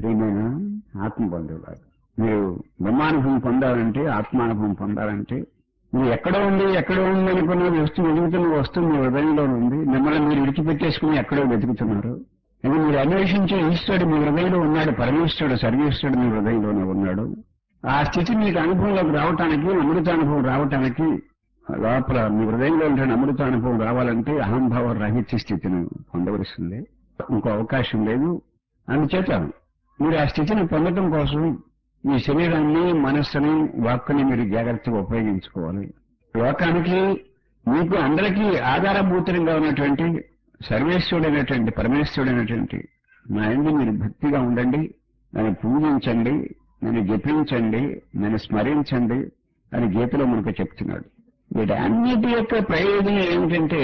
ప్రియమైన ఆత్మ బంధువులారు మీరు బ్రహ్మానుభవం పొందాలంటే ఆత్మానుభవం పొందాలంటే మీరు ఎక్కడో ఉంది ఎక్కడో ఉంది అనుకున్న వస్తువు వెతుకుతున్న వస్తువు మీ హృదయంలో ఉంది మిమ్మల్ని మీరు విడిచిపెట్టేసుకుని ఎక్కడో వెతుకుతున్నారు ఇది మీరు అన్వేషించే ఈశ్వరుడు మీ హృదయంలో ఉన్నాడు పరమేశ్వరుడు సర్వేశ్వరుడు మీ హృదయంలోనే ఉన్నాడు ఆ స్థితి మీకు అనుభవంలోకి రావటానికి అమృతానుభవం రావటానికి లోపల మీ హృదయంలో ఉంటే అమృతానుభవం రావాలంటే అహంభావ రహిత స్థితిని పొందవలసిందే ఇంకో అవకాశం లేదు అందుచేత మీరు ఆ స్థితిని పొందడం కోసం మీ శరీరాన్ని మనస్సుని వాక్కుని మీరు జాగ్రత్తగా ఉపయోగించుకోవాలి లోకానికి మీకు అందరికీ ఆధారభూతంగా ఉన్నటువంటి సర్వేశ్వరుడైనటువంటి పరమేశ్వరుడైనటువంటి నా ఎందు మీరు భక్తిగా ఉండండి నన్ను పూజించండి నన్ను జపించండి నన్ను స్మరించండి అని గీతలో మనకు చెప్తున్నాడు వీటన్నిటి యొక్క ప్రయోజనం ఏమిటంటే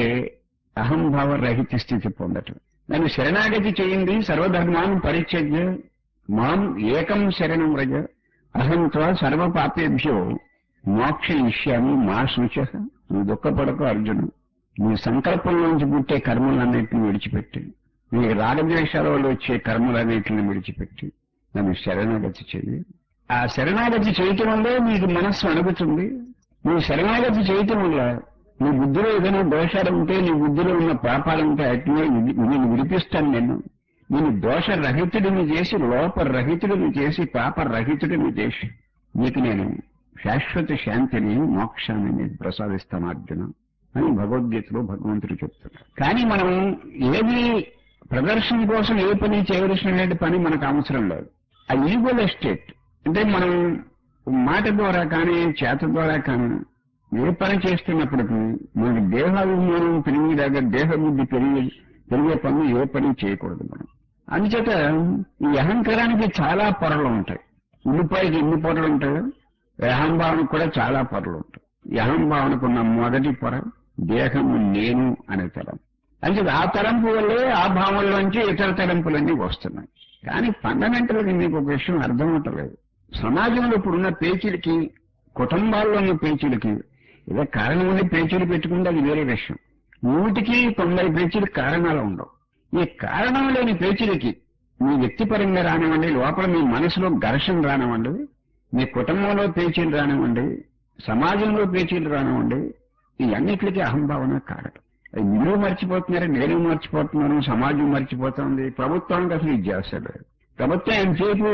అహంభావ రహిత స్థితి పొందటం నన్ను శరణాగతి చేయండి సర్వధర్మాన్ని పరిత్యజ్య మాం ఏకం శరణం రజ అహంత్వ సర్వ పాపేభ్యో మోక్ష ఇష్యామి మా శుచ నువ్వు దుఃఖపడకు అర్జును నీ సంకల్పంలోంచి పుట్టే కర్మలన్నింటినీ విడిచిపెట్టి నీ రాగద్వేషాల వల్ల వచ్చే కర్మలన్నింటిని విడిచిపెట్టి నన్ను శరణాగతి చెయ్యి ఆ శరణాగతి చేయటం వల్ల నీకు మనస్సు అణుగుతుంది నువ్వు శరణాగతి చేయటం వల్ల నీ బుద్ధిలో ఏదైనా దోషాలు ఉంటే నీ బుద్ధిలో ఉన్న పాపాలు ఉంటే అట్లనే నేను విడిపిస్తాను నేను నేను దోష రహితుడిని చేసి లోప రహితుడిని చేసి పాప రహితుడిని చేసి నీకు నేను శాశ్వత శాంతిని మోక్షాన్ని నేను ప్రసాదిస్తాను అర్జున అని భగవద్గీతలో భగవంతుడు చెప్తున్నాడు కానీ మనం ఏది ప్రదర్శన కోసం ఏ పని చేయవలసినటువంటి పని మనకు అవసరం లేదు ఆ ఈగోల్ ఎస్టేట్ అంటే మనం మాట ద్వారా కానీ చేత ద్వారా కానీ ఏ పని చేస్తున్నప్పటికీ మనకి దేహాభిమానం పెరిగేదాకా దేహ బుద్ధి పెరిగే పెరిగే పనులు ఏ పని చేయకూడదు మనం అందుచేత ఈ అహంకారానికి చాలా పొరలు ఉంటాయి ఉల్లిపాయకి ఎన్ని పొరలు ఉంటాయో ఈ అహంభావనకు కూడా చాలా పొరలు ఉంటాయి ఈ అహంభావనకు ఉన్న మొదటి పొర దేహము నేను అనే తలం అంటే ఆ తలంపు వల్లే ఆ భావంలోంచి ఇతర తలంపులన్నీ వస్తున్నాయి కానీ ఫండమెంటల్ గా మీకు ఒక విషయం అర్థం అవట్లేదు సమాజంలో ఇప్పుడున్న పేచీలకి కుటుంబాల్లో ఉన్న పేచీలకి ఏదో కారణం ఉండి పేచీలు పెట్టుకుంటే అది వేరే విషయం నూటికి తొంభై పేచీలకు కారణాలు ఉండవు ఈ కారణం లేని పేచీలకి మీ వ్యక్తిపరంగా రానివ్వండి లోపల మీ మనసులో ఘర్షణ రానివ్వండి మీ కుటుంబంలో పేచీలు రానివ్వండి సమాజంలో పేచీలు రానివ్వండి ఈ అన్నిటికీ అహంభావన కారణం అది మీరు మర్చిపోతున్నారు నేను మర్చిపోతున్నాను సమాజం మర్చిపోతుంది ప్రభుత్వానికి అసలు ఇది చేస్తాడు ప్రభుత్వం ఎంతసేపు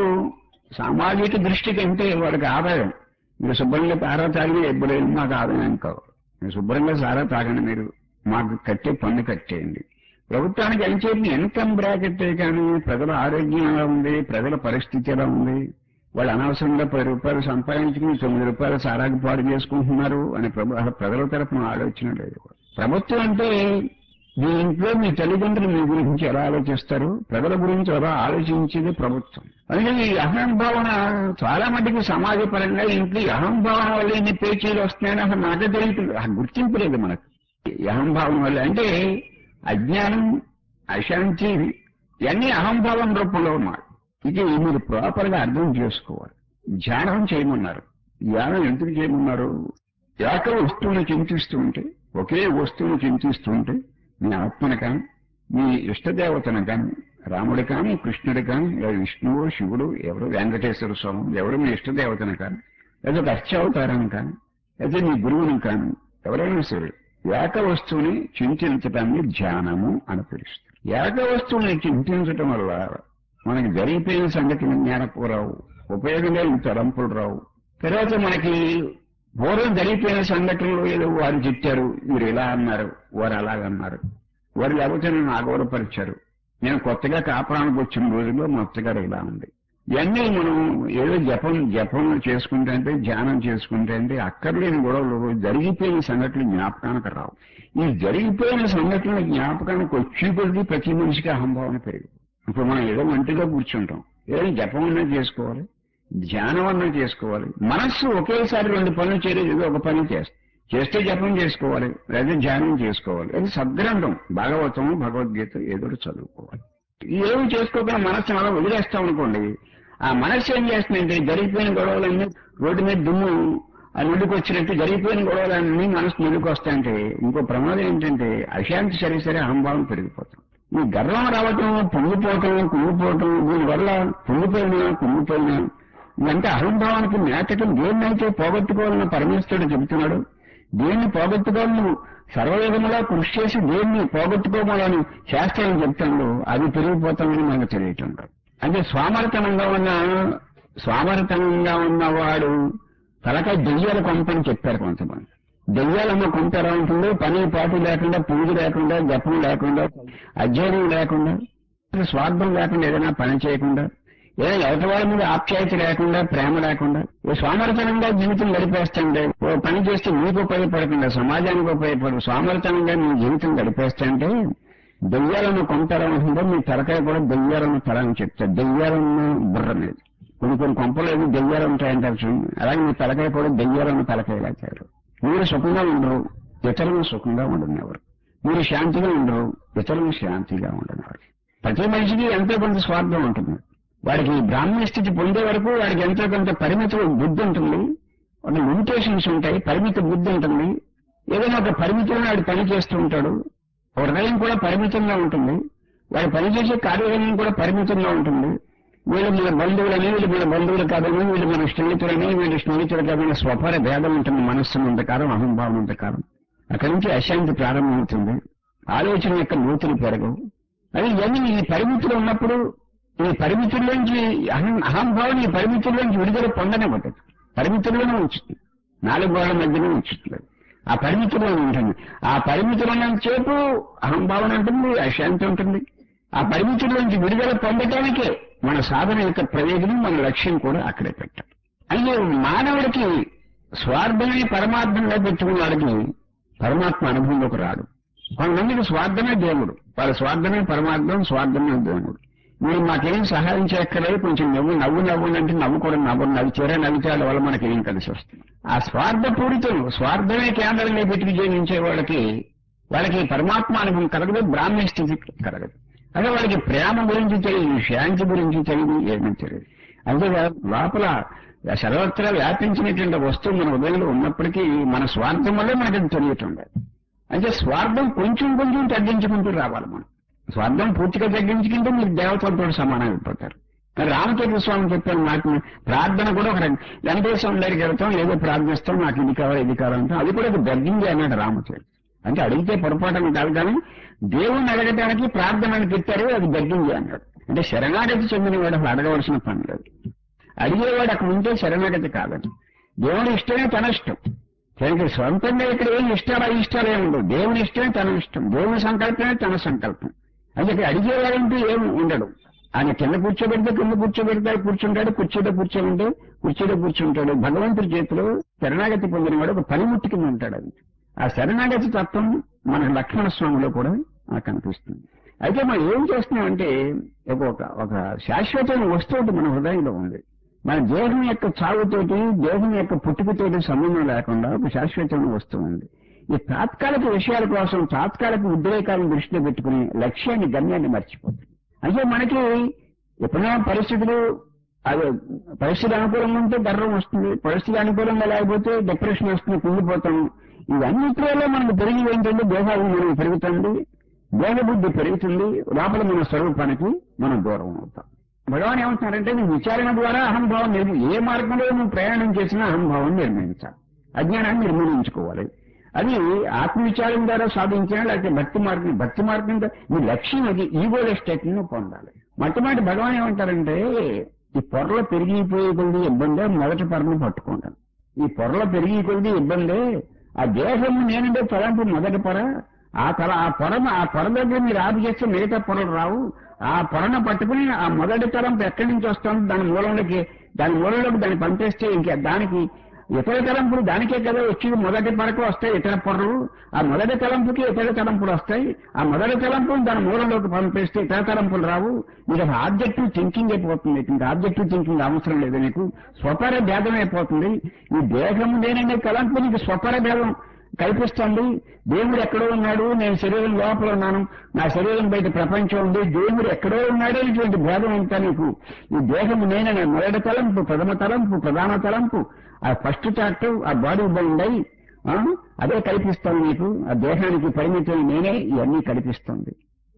సామాజిక దృష్టికి అంటే వాడికి ఆదాయం మీరు శుభ్రంగా తారా తాగి ఎప్పుడైనా మాకు ఆదాయం కావు మీరు శుభ్రంగా సారా తాగండి మీరు మాకు కట్టే పన్ను కట్టేయండి ప్రభుత్వానికి ఎంతసేపు ఇన్కమ్ బ్రాకెట్ కానీ ప్రజల ఆరోగ్యం ఎలా ఉంది ప్రజల పరిస్థితి ఎలా ఉంది వాళ్ళు అనవసరంగా పది రూపాయలు సంపాదించుకుని తొమ్మిది రూపాయలు సారాకు పాడు చేసుకుంటున్నారు అని ప్రభు అసలు ప్రజల తరపున ఆలోచన లేదు ప్రభుత్వం అంటే మీ ఇంట్లో మీ తల్లిదండ్రులు మీ గురించి ఎలా ఆలోచిస్తారు ప్రజల గురించి ఎలా ఆలోచించేది ప్రభుత్వం అందుకని ఈ అహంభావన చాలా మటుకు సమాజపరంగా ఇంట్లో ఈ అహంభావన వల్ల ఎన్ని పేచీలు వస్తున్నాయని అసలు నాకే తెలియదు ఆ గుర్తింపు లేదు మనకు ఈ అహంభావం వల్ల అంటే అజ్ఞానం అశాంతి ఇవన్నీ అహంభావం రూపంలో ఉన్నాయి ఇది మీరు ప్రాపర్ గా అర్థం చేసుకోవాలి ధ్యానం చేయమన్నారు ధ్యానం ఎందుకు చేయమన్నారు ఏక వస్తువుని చింతిస్తూ ఉంటే ఒకే వస్తువును చింతిస్తూ ఉంటే మీ ఆత్మను కానీ మీ ఇష్టదేవతను కానీ రాముడు కానీ కృష్ణుడు కానీ లేదా విష్ణువు శివుడు ఎవరు వెంకటేశ్వర స్వామి ఎవరు మీ ఇష్టదేవతను కానీ లేదా ఒక అర్చావతారాన్ని కానీ లేదా మీ గురువుని కానీ ఎవరైనా సరే ఏక వస్తువుని చింతించడాన్ని ధ్యానము అని పిలుస్తారు ఏక వస్తువుని చింతించటం వల్ల మనకి జరిగిపోయిన సంగతిని జ్ఞానకు రావు ఉపయోగం లేని తలంపులు రావు తర్వాత మనకి పూర్వం జరిగిపోయిన సంఘటనలు ఏదో వారు చెప్పారు మీరు ఇలా అన్నారు వారు అలాగన్నారు వారు లేకపోతే నన్ను అగౌరవపరిచారు నేను కొత్తగా కాపురానికి వచ్చిన రోజుల్లో మా అత్తగారు ఇలా ఉంది ఇవన్నీ మనం ఏదో జపం జపం చేసుకుంటే అంటే ధ్యానం చేసుకుంటే అంటే అక్కర్లేని గొడవలు జరిగిపోయిన సంఘటనలు జ్ఞాపకానికి రావు ఈ జరిగిపోయిన సంఘటనలు జ్ఞాపకానికి వచ్చి కొద్ది ప్రతి మనిషికి అహంభావన పెరిగి ఇప్పుడు మనం ఏదో ఒంటిగా కూర్చుంటాం ఏదో జపం అన్నా చేసుకోవాలి ధ్యానం అన్నా చేసుకోవాలి మనస్సు ఒకేసారి రెండు పనులు చేయలేదు ఏదో ఒక పని చేస్తే చేస్తే జపం చేసుకోవాలి లేదా ధ్యానం చేసుకోవాలి అది సద్గ్రంథం భాగవతం భగవద్గీత ఏదో ఒకటి చదువుకోవాలి ఏమి చేసుకోకుండా మనస్సు అలా వదిలేస్తాం అనుకోండి ఆ మనస్సు ఏం చేస్తుందంటే జరిగిపోయిన గొడవలన్నీ రోడ్డు మీద దుమ్ము ఆ నుడికి వచ్చినట్టు జరిగిపోయిన గొడవలన్నీ మనసు నుడికి వస్తాయంటే ఇంకో ప్రమాదం ఏంటంటే అశాంతి సరే సరే అహంభావం పెరిగిపోతాం ఈ గర్వం రావటం పొంగిపోవటం కుంగిపోవటం దీనివల్ల పొంగిపోయినా కుంగిపోయినా ఇదంతా అహంభావానికి మేతకం దేన్నైతే పోగొట్టుకోవాలని పరమేశ్వరుడు చెబుతున్నాడు దేన్ని పోగొట్టుకోవాలని నువ్వు సర్వయుగంలో కృషి చేసి దేన్ని పోగొట్టుకోవాలని శాస్త్రం చెప్తాడు అది పెరిగిపోతామని మనకు తెలియటం లేదు. అంటే స్వామర్థనంగా ఉన్న స్వామర్థనంగా ఉన్నవాడు తలకాయ దెయ్యాల కొంపని చెప్పారు కొంతమంది దెయ్యాలమ్మ కొంత ఎలా ఉంటుందో పని పాటు లేకుండా పూజ లేకుండా జపం లేకుండా అధ్యయనం లేకుండా స్వార్థం లేకుండా ఏదైనా పని చేయకుండా ఏదైనా ఎదుటి వాళ్ళ మీద ఆప్యాయత లేకుండా ప్రేమ లేకుండా ఓ స్వామర్థనంగా జీవితం గడిపేస్తుంటే ఓ పని చేస్తే నీకు ఉపయోగపడకుండా సమాజానికి ఉపయోగపడు స్వామర్థనంగా నీ జీవితం గడిపేస్తుంటే దెయ్యాలను కొంత ఎలా ఉంటుందో మీ తలకాయ కూడా దెయ్యాలను తల అని చెప్తారు దెయ్యాలన్న బుర్ర మీద కొన్ని కొన్ని కొంపలేదు దెయ్యాలు ఉంటాయంటారు చూడండి అలాగే మీ తలకాయ కూడా దెయ్యాలను తలకాయ లాచారు మీరు సుఖంగా ఉండరు ఇతరులను సుఖంగా ఉండనివ్వరు మీరు శాంతిగా ఉండరు ఇతరులను శాంతిగా ఉండనివ్వరు ప్రతి మనిషికి ఎంతో కొంత స్వార్థం ఉంటుంది వాడికి బ్రాహ్మణ స్థితి పొందే వరకు వాడికి ఎంతో కొంత పరిమిత బుద్ధి ఉంటుంది ఒక లిమిటేషన్స్ ఉంటాయి పరిమిత బుద్ధి ఉంటుంది ఏదైనా ఒక పరిమితంలో వాడు పని చేస్తూ ఉంటాడు హృదయం కూడా పరిమితంగా ఉంటుంది వాడు పనిచేసే కార్యక్రమం కూడా పరిమితంగా ఉంటుంది వీళ్ళు మన బంధువులని వీళ్ళు మన బంధువులు కాదని వీళ్ళు మన స్నేహితులని వీళ్ళు స్నేహితులు కాదని స్వపర భేదం ఉంటుంది మనస్సు అంతకాలం అహంభావం అంతకాలం అక్కడి నుంచి అశాంతి ప్రారంభమవుతుంది ఆలోచన యొక్క నూతులు పెరగవు అది ఇవన్నీ ఈ పరిమితులు ఉన్నప్పుడు ఈ పరిమితుల్లోంచి అహం అహంభావం ఈ పరిమితుల్లోంచి విడుదల పొందనివ్వదు పరిమితుల్లోనే ఉంచుతుంది నాలుగు గోడల మధ్యనే ఉంచుతుంది ఆ పరిమితిలో ఉంటుంది ఆ పరిమితిలో చేపు అహంభావన ఉంటుంది అశాంతి ఉంటుంది ఆ పరిమితుల్లోంచి విడుదల పొందటానికే మన సాధన యొక్క ప్రయోజనం మన లక్ష్యం కూడా అక్కడే పెట్టాలి అయితే మానవుడికి స్వార్థమే పరమార్థంగా పెట్టుకున్న వాడికి పరమాత్మ అనుభవంలోకి రాడు కొంతమందికి స్వార్థమే దేవుడు వాళ్ళ స్వార్థమే పరమార్థం స్వార్థమే దేవుడు మీరు మాకేం సహాయం చేయక్కర్లేదు కొంచెం నవ్వు నవ్వు నవ్వు అంటే నవ్వు కూడా నవ్వు నవ్వుతారా నవ్వుతాడు వల్ల మనకి ఏం కలిసి వస్తుంది ఆ స్వార్థపూరితం స్వార్థమే కేంద్రంలో పెట్టి జీవించే వాళ్ళకి వాళ్ళకి పరమాత్మ అనుభవం కలగదు బ్రాహ్మణ స్థితి కలగదు అదే వాళ్ళకి ప్రేమ గురించి తెలియదు శాంతి గురించి తెలియదు ఏమీ తెలియదు అంతే లోపల సర్వత్రా వ్యాపించినటువంటి వస్తువు మన ఉదయంలో ఉన్నప్పటికీ మన స్వార్థం వల్లే మనకి అది తెలియటం లేదు అంటే స్వార్థం కొంచెం కొంచెం తగ్గించుకుంటూ రావాలి మనం స్వార్థం పూర్తిగా తగ్గించుకుంటే మీరు దేవతలతో సమానం అయిపోతారు మరి రామచంద్ర స్వామి చెప్పిన మాట ప్రార్థన కూడా ఒక రకం వెంకటేశ్వరం దగ్గరికి వెళ్తాం ఏదో ప్రార్థిస్తాం నాకు ఇది కావాలి ఇది కావాలంటాం అది కూడా ఒక బెగ్గింగ్ అన్నాడు రామచంద్ర అంటే అడిగితే పొరపాటు కాదు కానీ దేవుణ్ణి అడగటానికి ప్రార్థనని పెట్టారు అది బెగ్గింగ్ అన్నాడు అంటే శరణాగతి చెందిన వాడు అసలు అడగవలసిన పని లేదు అడిగేవాడు అక్కడ ఉంటే శరణాగతి కాదని దేవుడి ఇష్టమే తన ఇష్టం తనకి సొంతంగా ఇక్కడ ఏం ఇష్టాలు ఇష్టాలు ఏమి ఉండవు దేవుని ఇష్టమే తన ఇష్టం దేవుని సంకల్పమే తన సంకల్పం అది ఇక్కడ అడిగేవాడంటూ ఏమి ఉండడు ఆయన కింద కూర్చోబెడితే కింద కూర్చోబెడతాడు కూర్చుంటాడు కుర్చీలో కూర్చోమంటే కుర్చీలో కూర్చుంటాడు భగవంతుడి చేతిలో శరణాగతి పొందినవాడు ఒక పనిముట్టి కింద ఉంటాడు అది ఆ శరణాగతి తత్వం మన లక్ష్మణ స్వామిలో కూడా మనకు కనిపిస్తుంది అయితే మనం ఏం చేస్తున్నామంటే ఒక ఒక- ఒక శాశ్వతమైన వస్తువు మన హృదయంలో ఉంది మన దేహం యొక్క చావుతోటి దేహం యొక్క పుట్టుకతోటి సంబంధం లేకుండా ఒక శాశ్వతమైన వస్తువు ఉంది ఈ తాత్కాలిక విషయాల కోసం తాత్కాలిక ఉద్రేకాలను దృష్టిలో పెట్టుకుని లక్ష్యాన్ని గమ్యాన్ని మర్చిపోతుంది అంటే మనకి ఎప్పుడైనా పరిస్థితులు అదే పరిస్థితి అనుకూలంగా ఉంటే గర్వం వస్తుంది పరిస్థితి అనుకూలంగా లేకపోతే డిప్రెషన్ వస్తుంది కుంగిపోతాం ఇవన్నిటిలో మనకు పెరిగి ఏంటంటే దేహాభిమానం పెరుగుతుంది దేహబుద్ధి పెరుగుతుంది లోపల మన స్వరూపానికి మనం దూరం అవుతాం భగవాన్ ఏమంటున్నారంటే నీ విచారణ ద్వారా అహంభావం నిర్మి ఏ మార్గంలో నువ్వు ప్రయాణం చేసినా అహంభావం నిర్మించాలి అజ్ఞానాన్ని నిర్మూలించుకోవాలి అది ఆత్మవిచారం ద్వారా సాధించినా లేకపోతే భక్తి మార్గం భక్తి మార్గం ద్వారా నీ లక్ష్యం అది ఈగోల స్టేట్ ను పొందాలి మొట్టమొదటి భగవాన్ ఏమంటారంటే ఈ పొరలో పెరిగిపోయే కొద్ది ఇబ్బంది మొదటి పొరను పట్టుకుంటాను ఈ పొరలో పెరిగి కొద్ది ఇబ్బంది ఆ దేహం నేనంటే తలంపు మొదటి పొర ఆ తల ఆ పొరను ఆ పొర దగ్గర మీరు ఆపు చేస్తే మిగతా పొరలు రావు ఆ పొరను పట్టుకుని ఆ మొదటి తలంపు ఎక్కడి నుంచి వస్తుంది దాని మూలంలోకి దాని మూలంలోకి దాన్ని పంపేస్తే ఇంకా దానికి ఇతర తలంపులు దానికే కదా వచ్చి మొదటి పొరకు వస్తాయి ఇతర పొరలు ఆ మొదటి తలంపుకి ఇతర తలంపులు వస్తాయి ఆ మొదటి తలంపులు దాని మూలంలోకి పంపేస్తే ఇతర తలంపులు రావు మీకు ఆబ్జెక్టివ్ థింకింగ్ అయిపోతుంది ఇంకా ఆబ్జెక్టివ్ థింకింగ్ అవసరం లేదు నీకు స్వపర భేదం అయిపోతుంది ఈ దేహం లేననే తలంపు నీకు స్వపర భేదం కల్పిస్తుంది దేవుడు ఎక్కడో ఉన్నాడు నేను శరీరం లోపల ఉన్నాను నా శరీరం బయట ప్రపంచం ఉంది దేవుడు ఎక్కడో ఉన్నాడు అనేటువంటి భేదం అంతా నీకు ఈ దేహం నేననే మొదటి తలంపు ప్రథమ తలంపు ప్రధాన తలంపు ఆ ఫస్ట్ చాప్టర్ ఆ బాడీ బౌండ్ అయి ఆ, అదే కల్పిస్తాను నీకు ఆ దేహానికి పరిమితం నేనే ఇవన్నీ కల్పిస్తుంది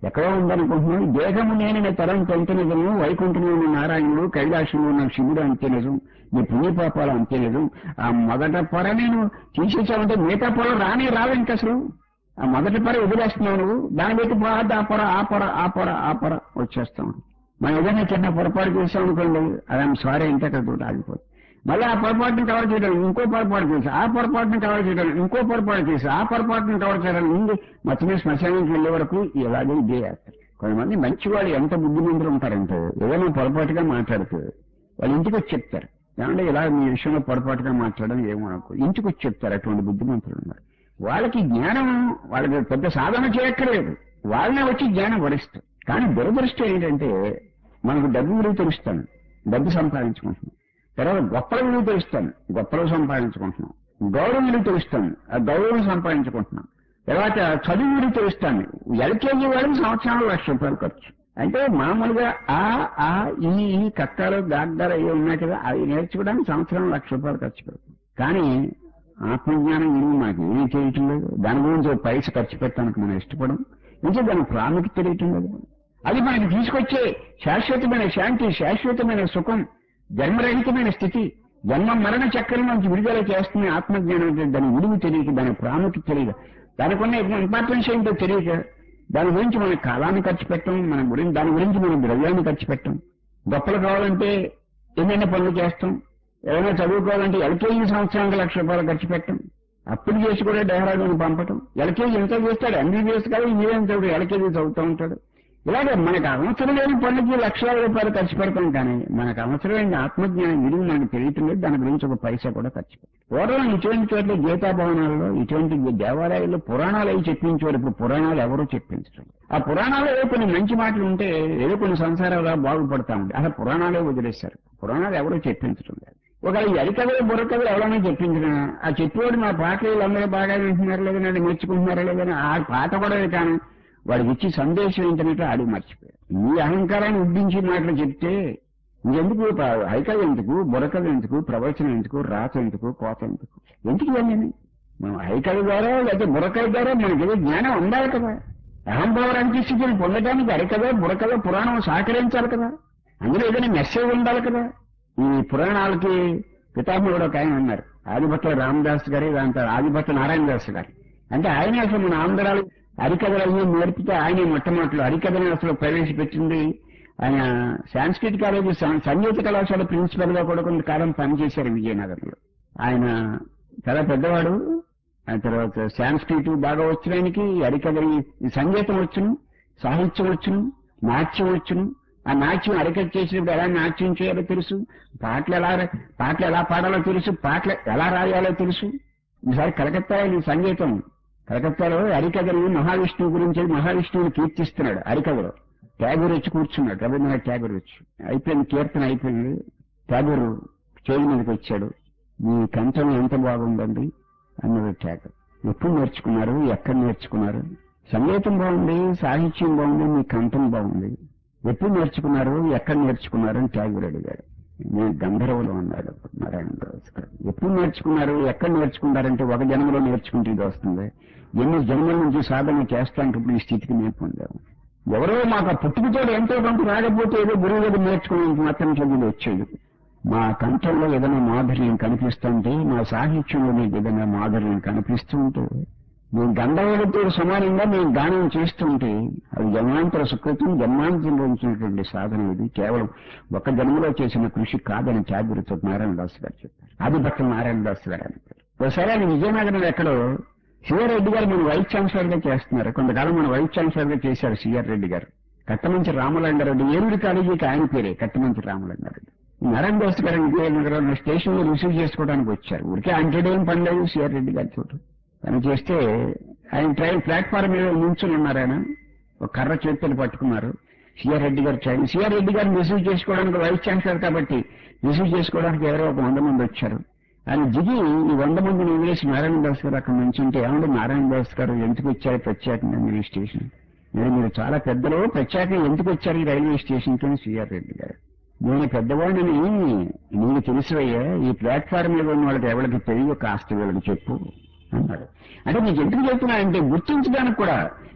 ఎక్కడో ఉందనుకుంటున్నాం ఈ దేహము నేను తరం ఎంత నిజము వైకుంఠంలో ఉన్న నారాయణుడు కైలాసంలో ఉన్న శివుడు అంతే నిజం నీ పుణ్యపాపాలు అంతే నిజం ఆ మొదట పొర నేను తీసేసామంటే మిగతా పొర రానే రావు ఇంక అసలు ఆ మొదటి పొర వదిలేస్తున్నావు నువ్వు దాని పెట్టి పోద్ది ఆ పొర ఆ పొర ఆ పొర ఆ పొర వచ్చేస్తాం మనం ఏదైనా చిన్న పొరపాటు చేసాం అనుకోండి అదే సారీ అంటే అక్కడ ఆగిపోతుంది మళ్ళీ ఆ పొరపాటును కవర్ చేయడానికి ఇంకో పొరపాటు చేసి ఆ పొరపాటును కవర్ చేయడానికి ఇంకో పొరపాటు చేసి ఆ పొరపాటును కవర్ చేయడానికి ముందు మొత్తమే శ్మశానానికి వెళ్ళే వరకు ఇలాగే ఇదే చేస్తారు కొంతమంది మంచి వాళ్ళు ఎంత బుద్ధిమంతులు ఉంటారంటే ఏదైనా పొరపాటుగా మాట్లాడుతూ వాళ్ళు ఇంటికి వచ్చి చెప్తారు ఏమంటే ఇలా మీ విషయంలో పొరపాటుగా మాట్లాడడం ఏమో అనుకో ఇంటికి వచ్చి చెప్తారు అటువంటి బుద్ధిమంతులు ఉన్నారు వాళ్ళకి జ్ఞానం వాళ్ళకి పెద్ద సాధన చేయక్కర్లేదు వాళ్ళనే వచ్చి జ్ఞానం వరిస్తారు కానీ దురదృష్టం ఏంటంటే మనకు డబ్బు విలువ తెలుస్తాను డబ్బు సంపాదించుకుంటున్నాం తర్వాత గొప్పల విలువ తెలుస్తాను గొప్పలు సంపాదించుకుంటున్నాం గౌరవం విలువ తెలుస్తాను ఆ గౌరవం సంపాదించుకుంటున్నాం తర్వాత చదువు విలువ తెలుస్తాను ఎల్కేజీ వాళ్ళకి సంవత్సరాలు లక్ష రూపాయలు ఖర్చు అంటే మామూలుగా ఆ ఆ ఈ ఈ కక్కలు గాగ్గాలు అవి ఉన్నాయి కదా అవి నేర్చుకోవడానికి సంవత్సరం లక్ష రూపాయలు ఖర్చు పెడుతుంది కానీ ఆత్మజ్ఞానం విలువ నాకు ఏమీ చేయటం లేదు దాని గురించి ఒక పైస ఖర్చు పెట్టడానికి మనం ఇష్టపడం ఇంకా దాని ప్రాముఖ్యత తెలియటం లేదు అది మనకి తీసుకొచ్చే శాశ్వతమైన శాంతి శాశ్వతమైన సుఖం జన్మరహితమైన స్థితి జన్మ మరణ చక్రం నుంచి విడుదల చేస్తున్న ఆత్మజ్ఞానం అంటే దాని విలువ తెలియక దాని ప్రాముఖ్యత తెలియక దానికి ఉన్న ఇంపార్టెన్స్ ఏంటో తెలియక దాని గురించి మన కాలాన్ని ఖర్చు పెట్టం మన గురించి దాని గురించి మన ద్రవ్యాన్ని ఖర్చు పెట్టం గొప్పలు కావాలంటే ఎన్నెన్న పనులు చేస్తాం ఏదైనా చదువుకోవాలంటే ఎల్కేజీ సంవత్సరానికి లక్ష రూపాయలు ఖర్చు పెట్టం అప్పులు చేసి కూడా డెహ్రాడూన్ పంపటం ఎల్కేజీ ఎంత చేస్తాడు ఎంబీబీఎస్ కాదు ఇంజనీరింగ్ చదువు ఎల్కేజీ చదువుతూ ఉంటాడు ఇలాగే మనకు అవసరం లేని పనులకి లక్షల రూపాయలు ఖర్చు పెడతాం కానీ మనకు అవసరమైన ఆత్మజ్ఞానం విలువ మనకు తెలియటం లేదు దాని గురించి ఒక పైసా కూడా ఖర్చు పెట్టాం పూర్వం ఇటువంటి చోట్ల గీతా భవనాల్లో ఇటువంటి దేవాలయాల్లో పురాణాలు అవి చెప్పించేవారు ఇప్పుడు పురాణాలు ఎవరూ చెప్పించడం ఆ పురాణాలు ఏదో కొన్ని మంచి మాటలు ఉంటే ఏదో కొన్ని సంసారాలు బాగుపడతా ఉంటాయి అసలు పురాణాలే వదిలేశారు పురాణాలు ఎవరూ చెప్పించడం లేదు ఒకవేళ ఎరికథలు బుర్రకథలు ఎవరైనా చెప్పించిన ఆ చెప్పేవాడు మా పాటలు వీళ్ళందరూ బాగా వింటున్నారు లేదని మెచ్చుకుంటున్నారా లేదని ఆ పాట కూడా కానీ వాడికి ఇచ్చి సందేశం ఏంటంటే ఆడి మర్చిపోయాడు ఈ అహంకారాన్ని ఉద్దించి మాటలు చెప్తే ఎందుకు హైకథ ఎందుకు బుర్రకథ ఎందుకు ప్రవచనం ఎందుకు రాత ఎందుకు కోత ఎందుకు ఎందుకు ఇవన్నీ మనం హైకథ ద్వారా లేకపోతే బుర్రకథ ద్వారా మనకి ఏదో జ్ఞానం ఉండాలి కదా అహంభావరానికి స్థితిని పొందడానికి హరికథ బుర్రకథ పురాణం సహకరించాలి కదా అందులో ఏదైనా మెసేజ్ ఉండాలి కదా ఈ పురాణాలకి పితామహుడు ఒక ఆయన ఉన్నారు ఆదిభట్ల రామదాస్ గారి దాంతో ఆదిభట్ల నారాయణదాస్ గారు అంటే ఆయన అసలు మన ఆంధ్రాలు హరికథలు అవి నేర్పితే ఆయనే మొట్టమొదటి హరికథను అసలు ప్రవేశపెట్టింది ఆయన సాంస్కృతిక కాలేజీ సం- సంగీత కళాశాల ప్రిన్సిపల్ గా కూడా కొంతకాలం పనిచేశారు విజయనగరంలో ఆయన చాలా పెద్దవాడు ఆ తర్వాత సాంస్కృతి బాగా వచ్చిన ఆయనకి హరికథ ఈ సంగీతం వచ్చును సాహిత్యం వచ్చును నాట్యం వచ్చును ఆ నాట్యం అరికట్ చేసినప్పుడు ఎలా నాట్యం చేయాలో తెలుసు పాటలు ఎలా పాటలు ఎలా పాడాలో తెలుసు పాటలు ఎలా రాయాలో తెలుసు ఈసారి కలకత్తా ఈ సంగీతం కలకత్తాలో హరికథలు మహావిష్ణువు గురించి మహావిష్ణువుని కీర్తిస్తున్నాడు హరికథలో ట్యాగూర్ వచ్చి కూర్చున్నాడు రవీంద్రనాథ్ ట్యాగూర్ వచ్చి అయిపోయింది కీర్తన అయిపోయింది ట్యాగూర్ చేయి మీదకి వచ్చాడు మీ కంఠం ఎంత బాగుందండి అన్నది ట్యాగూర్ ఎప్పుడు నేర్చుకున్నారు ఎక్కడ నేర్చుకున్నారు సంగీతం బాగుంది సాహిత్యం బాగుంది మీ కంఠం బాగుంది ఎప్పుడు నేర్చుకున్నారు ఎక్కడ నేర్చుకున్నారు అని ట్యాగూర్ అడిగాడు నేను గంధర్వులు అన్నాడు నారాయణ దాస్ గారు ఎప్పుడు నేర్చుకున్నారు ఎక్కడ నేర్చుకున్నారంటే ఒక జన్మలో నేర్చుకుంటే ఇది వస్తుంది ఎన్ని జన్మల నుంచి సాధన చేస్తానికి ఇప్పుడు ఈ స్థితికి మేము పొందాము ఎవరో మాకు ఆ పుట్టుకతోడు ఎంతో కొంత రాకపోతే ఏదో గురువు దగ్గర నేర్చుకునేందుకు మాత్రం చదువులు వచ్చేది మా కంఠంలో ఏదైనా మాధుర్యం కనిపిస్తుంటే మా సాహిత్యంలో మీకు ఏదైనా మాధుర్యం కనిపిస్తుంటే మేము గంధర్వులతో సమానంగా మేము గానం చేస్తుంటే అది జన్మాంతర సుకృతం జన్మాంతరంలో ఉంచినటువంటి సాధన ఇది కేవలం ఒక జన్మలో చేసిన కృషి కాదని చాగురితో నారాయణ దాస్ గారు చెప్పారు ఆదిభట్ల నారాయణ దాస్ గారు అంటారు ఒకసారి ఆయన విజయనగరం ఎక్కడో సిఆర్ రెడ్డి గారు మన వైస్ ఛాన్సలర్ గా చేస్తున్నారు కొంతకాలం మన వైస్ ఛాన్సలర్ గా చేశారు సిఆర్ రెడ్డి గారు కట్టమంచి రామలింగారెడ్డి ఏరుడి కాలేజీకి ఆయన పేరే కట్టమంచి రామలింగారెడ్డి నారాయణ దాస్ గారు విజయనగరం స్టేషన్ లో రిసీవ్ చేసుకోవడానికి వచ్చారు ఊరికే అంటేడేం పని లేదు సిఆర్ రెడ్డి గారి చోటు అని చేస్తే ఆయన ట్రైన్ ప్లాట్ఫామ్ మీద నుంచుని ఉన్నారు ఆయన ఒక కర్ర చేతులు పట్టుకున్నారు సిఆర్ రెడ్డి గారు ట్రైన్ సిఆర్ రెడ్డి గారిని రిసీవ్ చేసుకోవడానికి వైస్ ఛాన్సలర్ కాబట్టి రిసీవ్ చేసుకోవడానికి ఎవరో ఒక వంద మంది వచ్చారు ఆయన దిగి ఈ వంద మందిని వదిలేసి నారాయణ దాస్ గారు అక్కడ నుంచుంటే ఏమంటే నారాయణ దాస్ గారు ఎందుకు వచ్చారు ప్రత్యేకంగా మీరు ఈ స్టేషన్ నేను మీరు చాలా పెద్దలు ప్రత్యేకంగా ఎందుకు వచ్చారు ఈ రైల్వే స్టేషన్ కి సిఆర్ రెడ్డి గారు నేను పెద్దవాడిని నీకు తెలుసువయ్యా ఈ ప్లాట్ఫారం మీద ఉన్న వాళ్ళకి ఎవరికి తెలియ కాస్త వీళ్ళకి చెప్పు అన్నాడు అంటే నీకు ఎందుకు చెప్తున్నా అంటే గుర్తించడానికి కూడా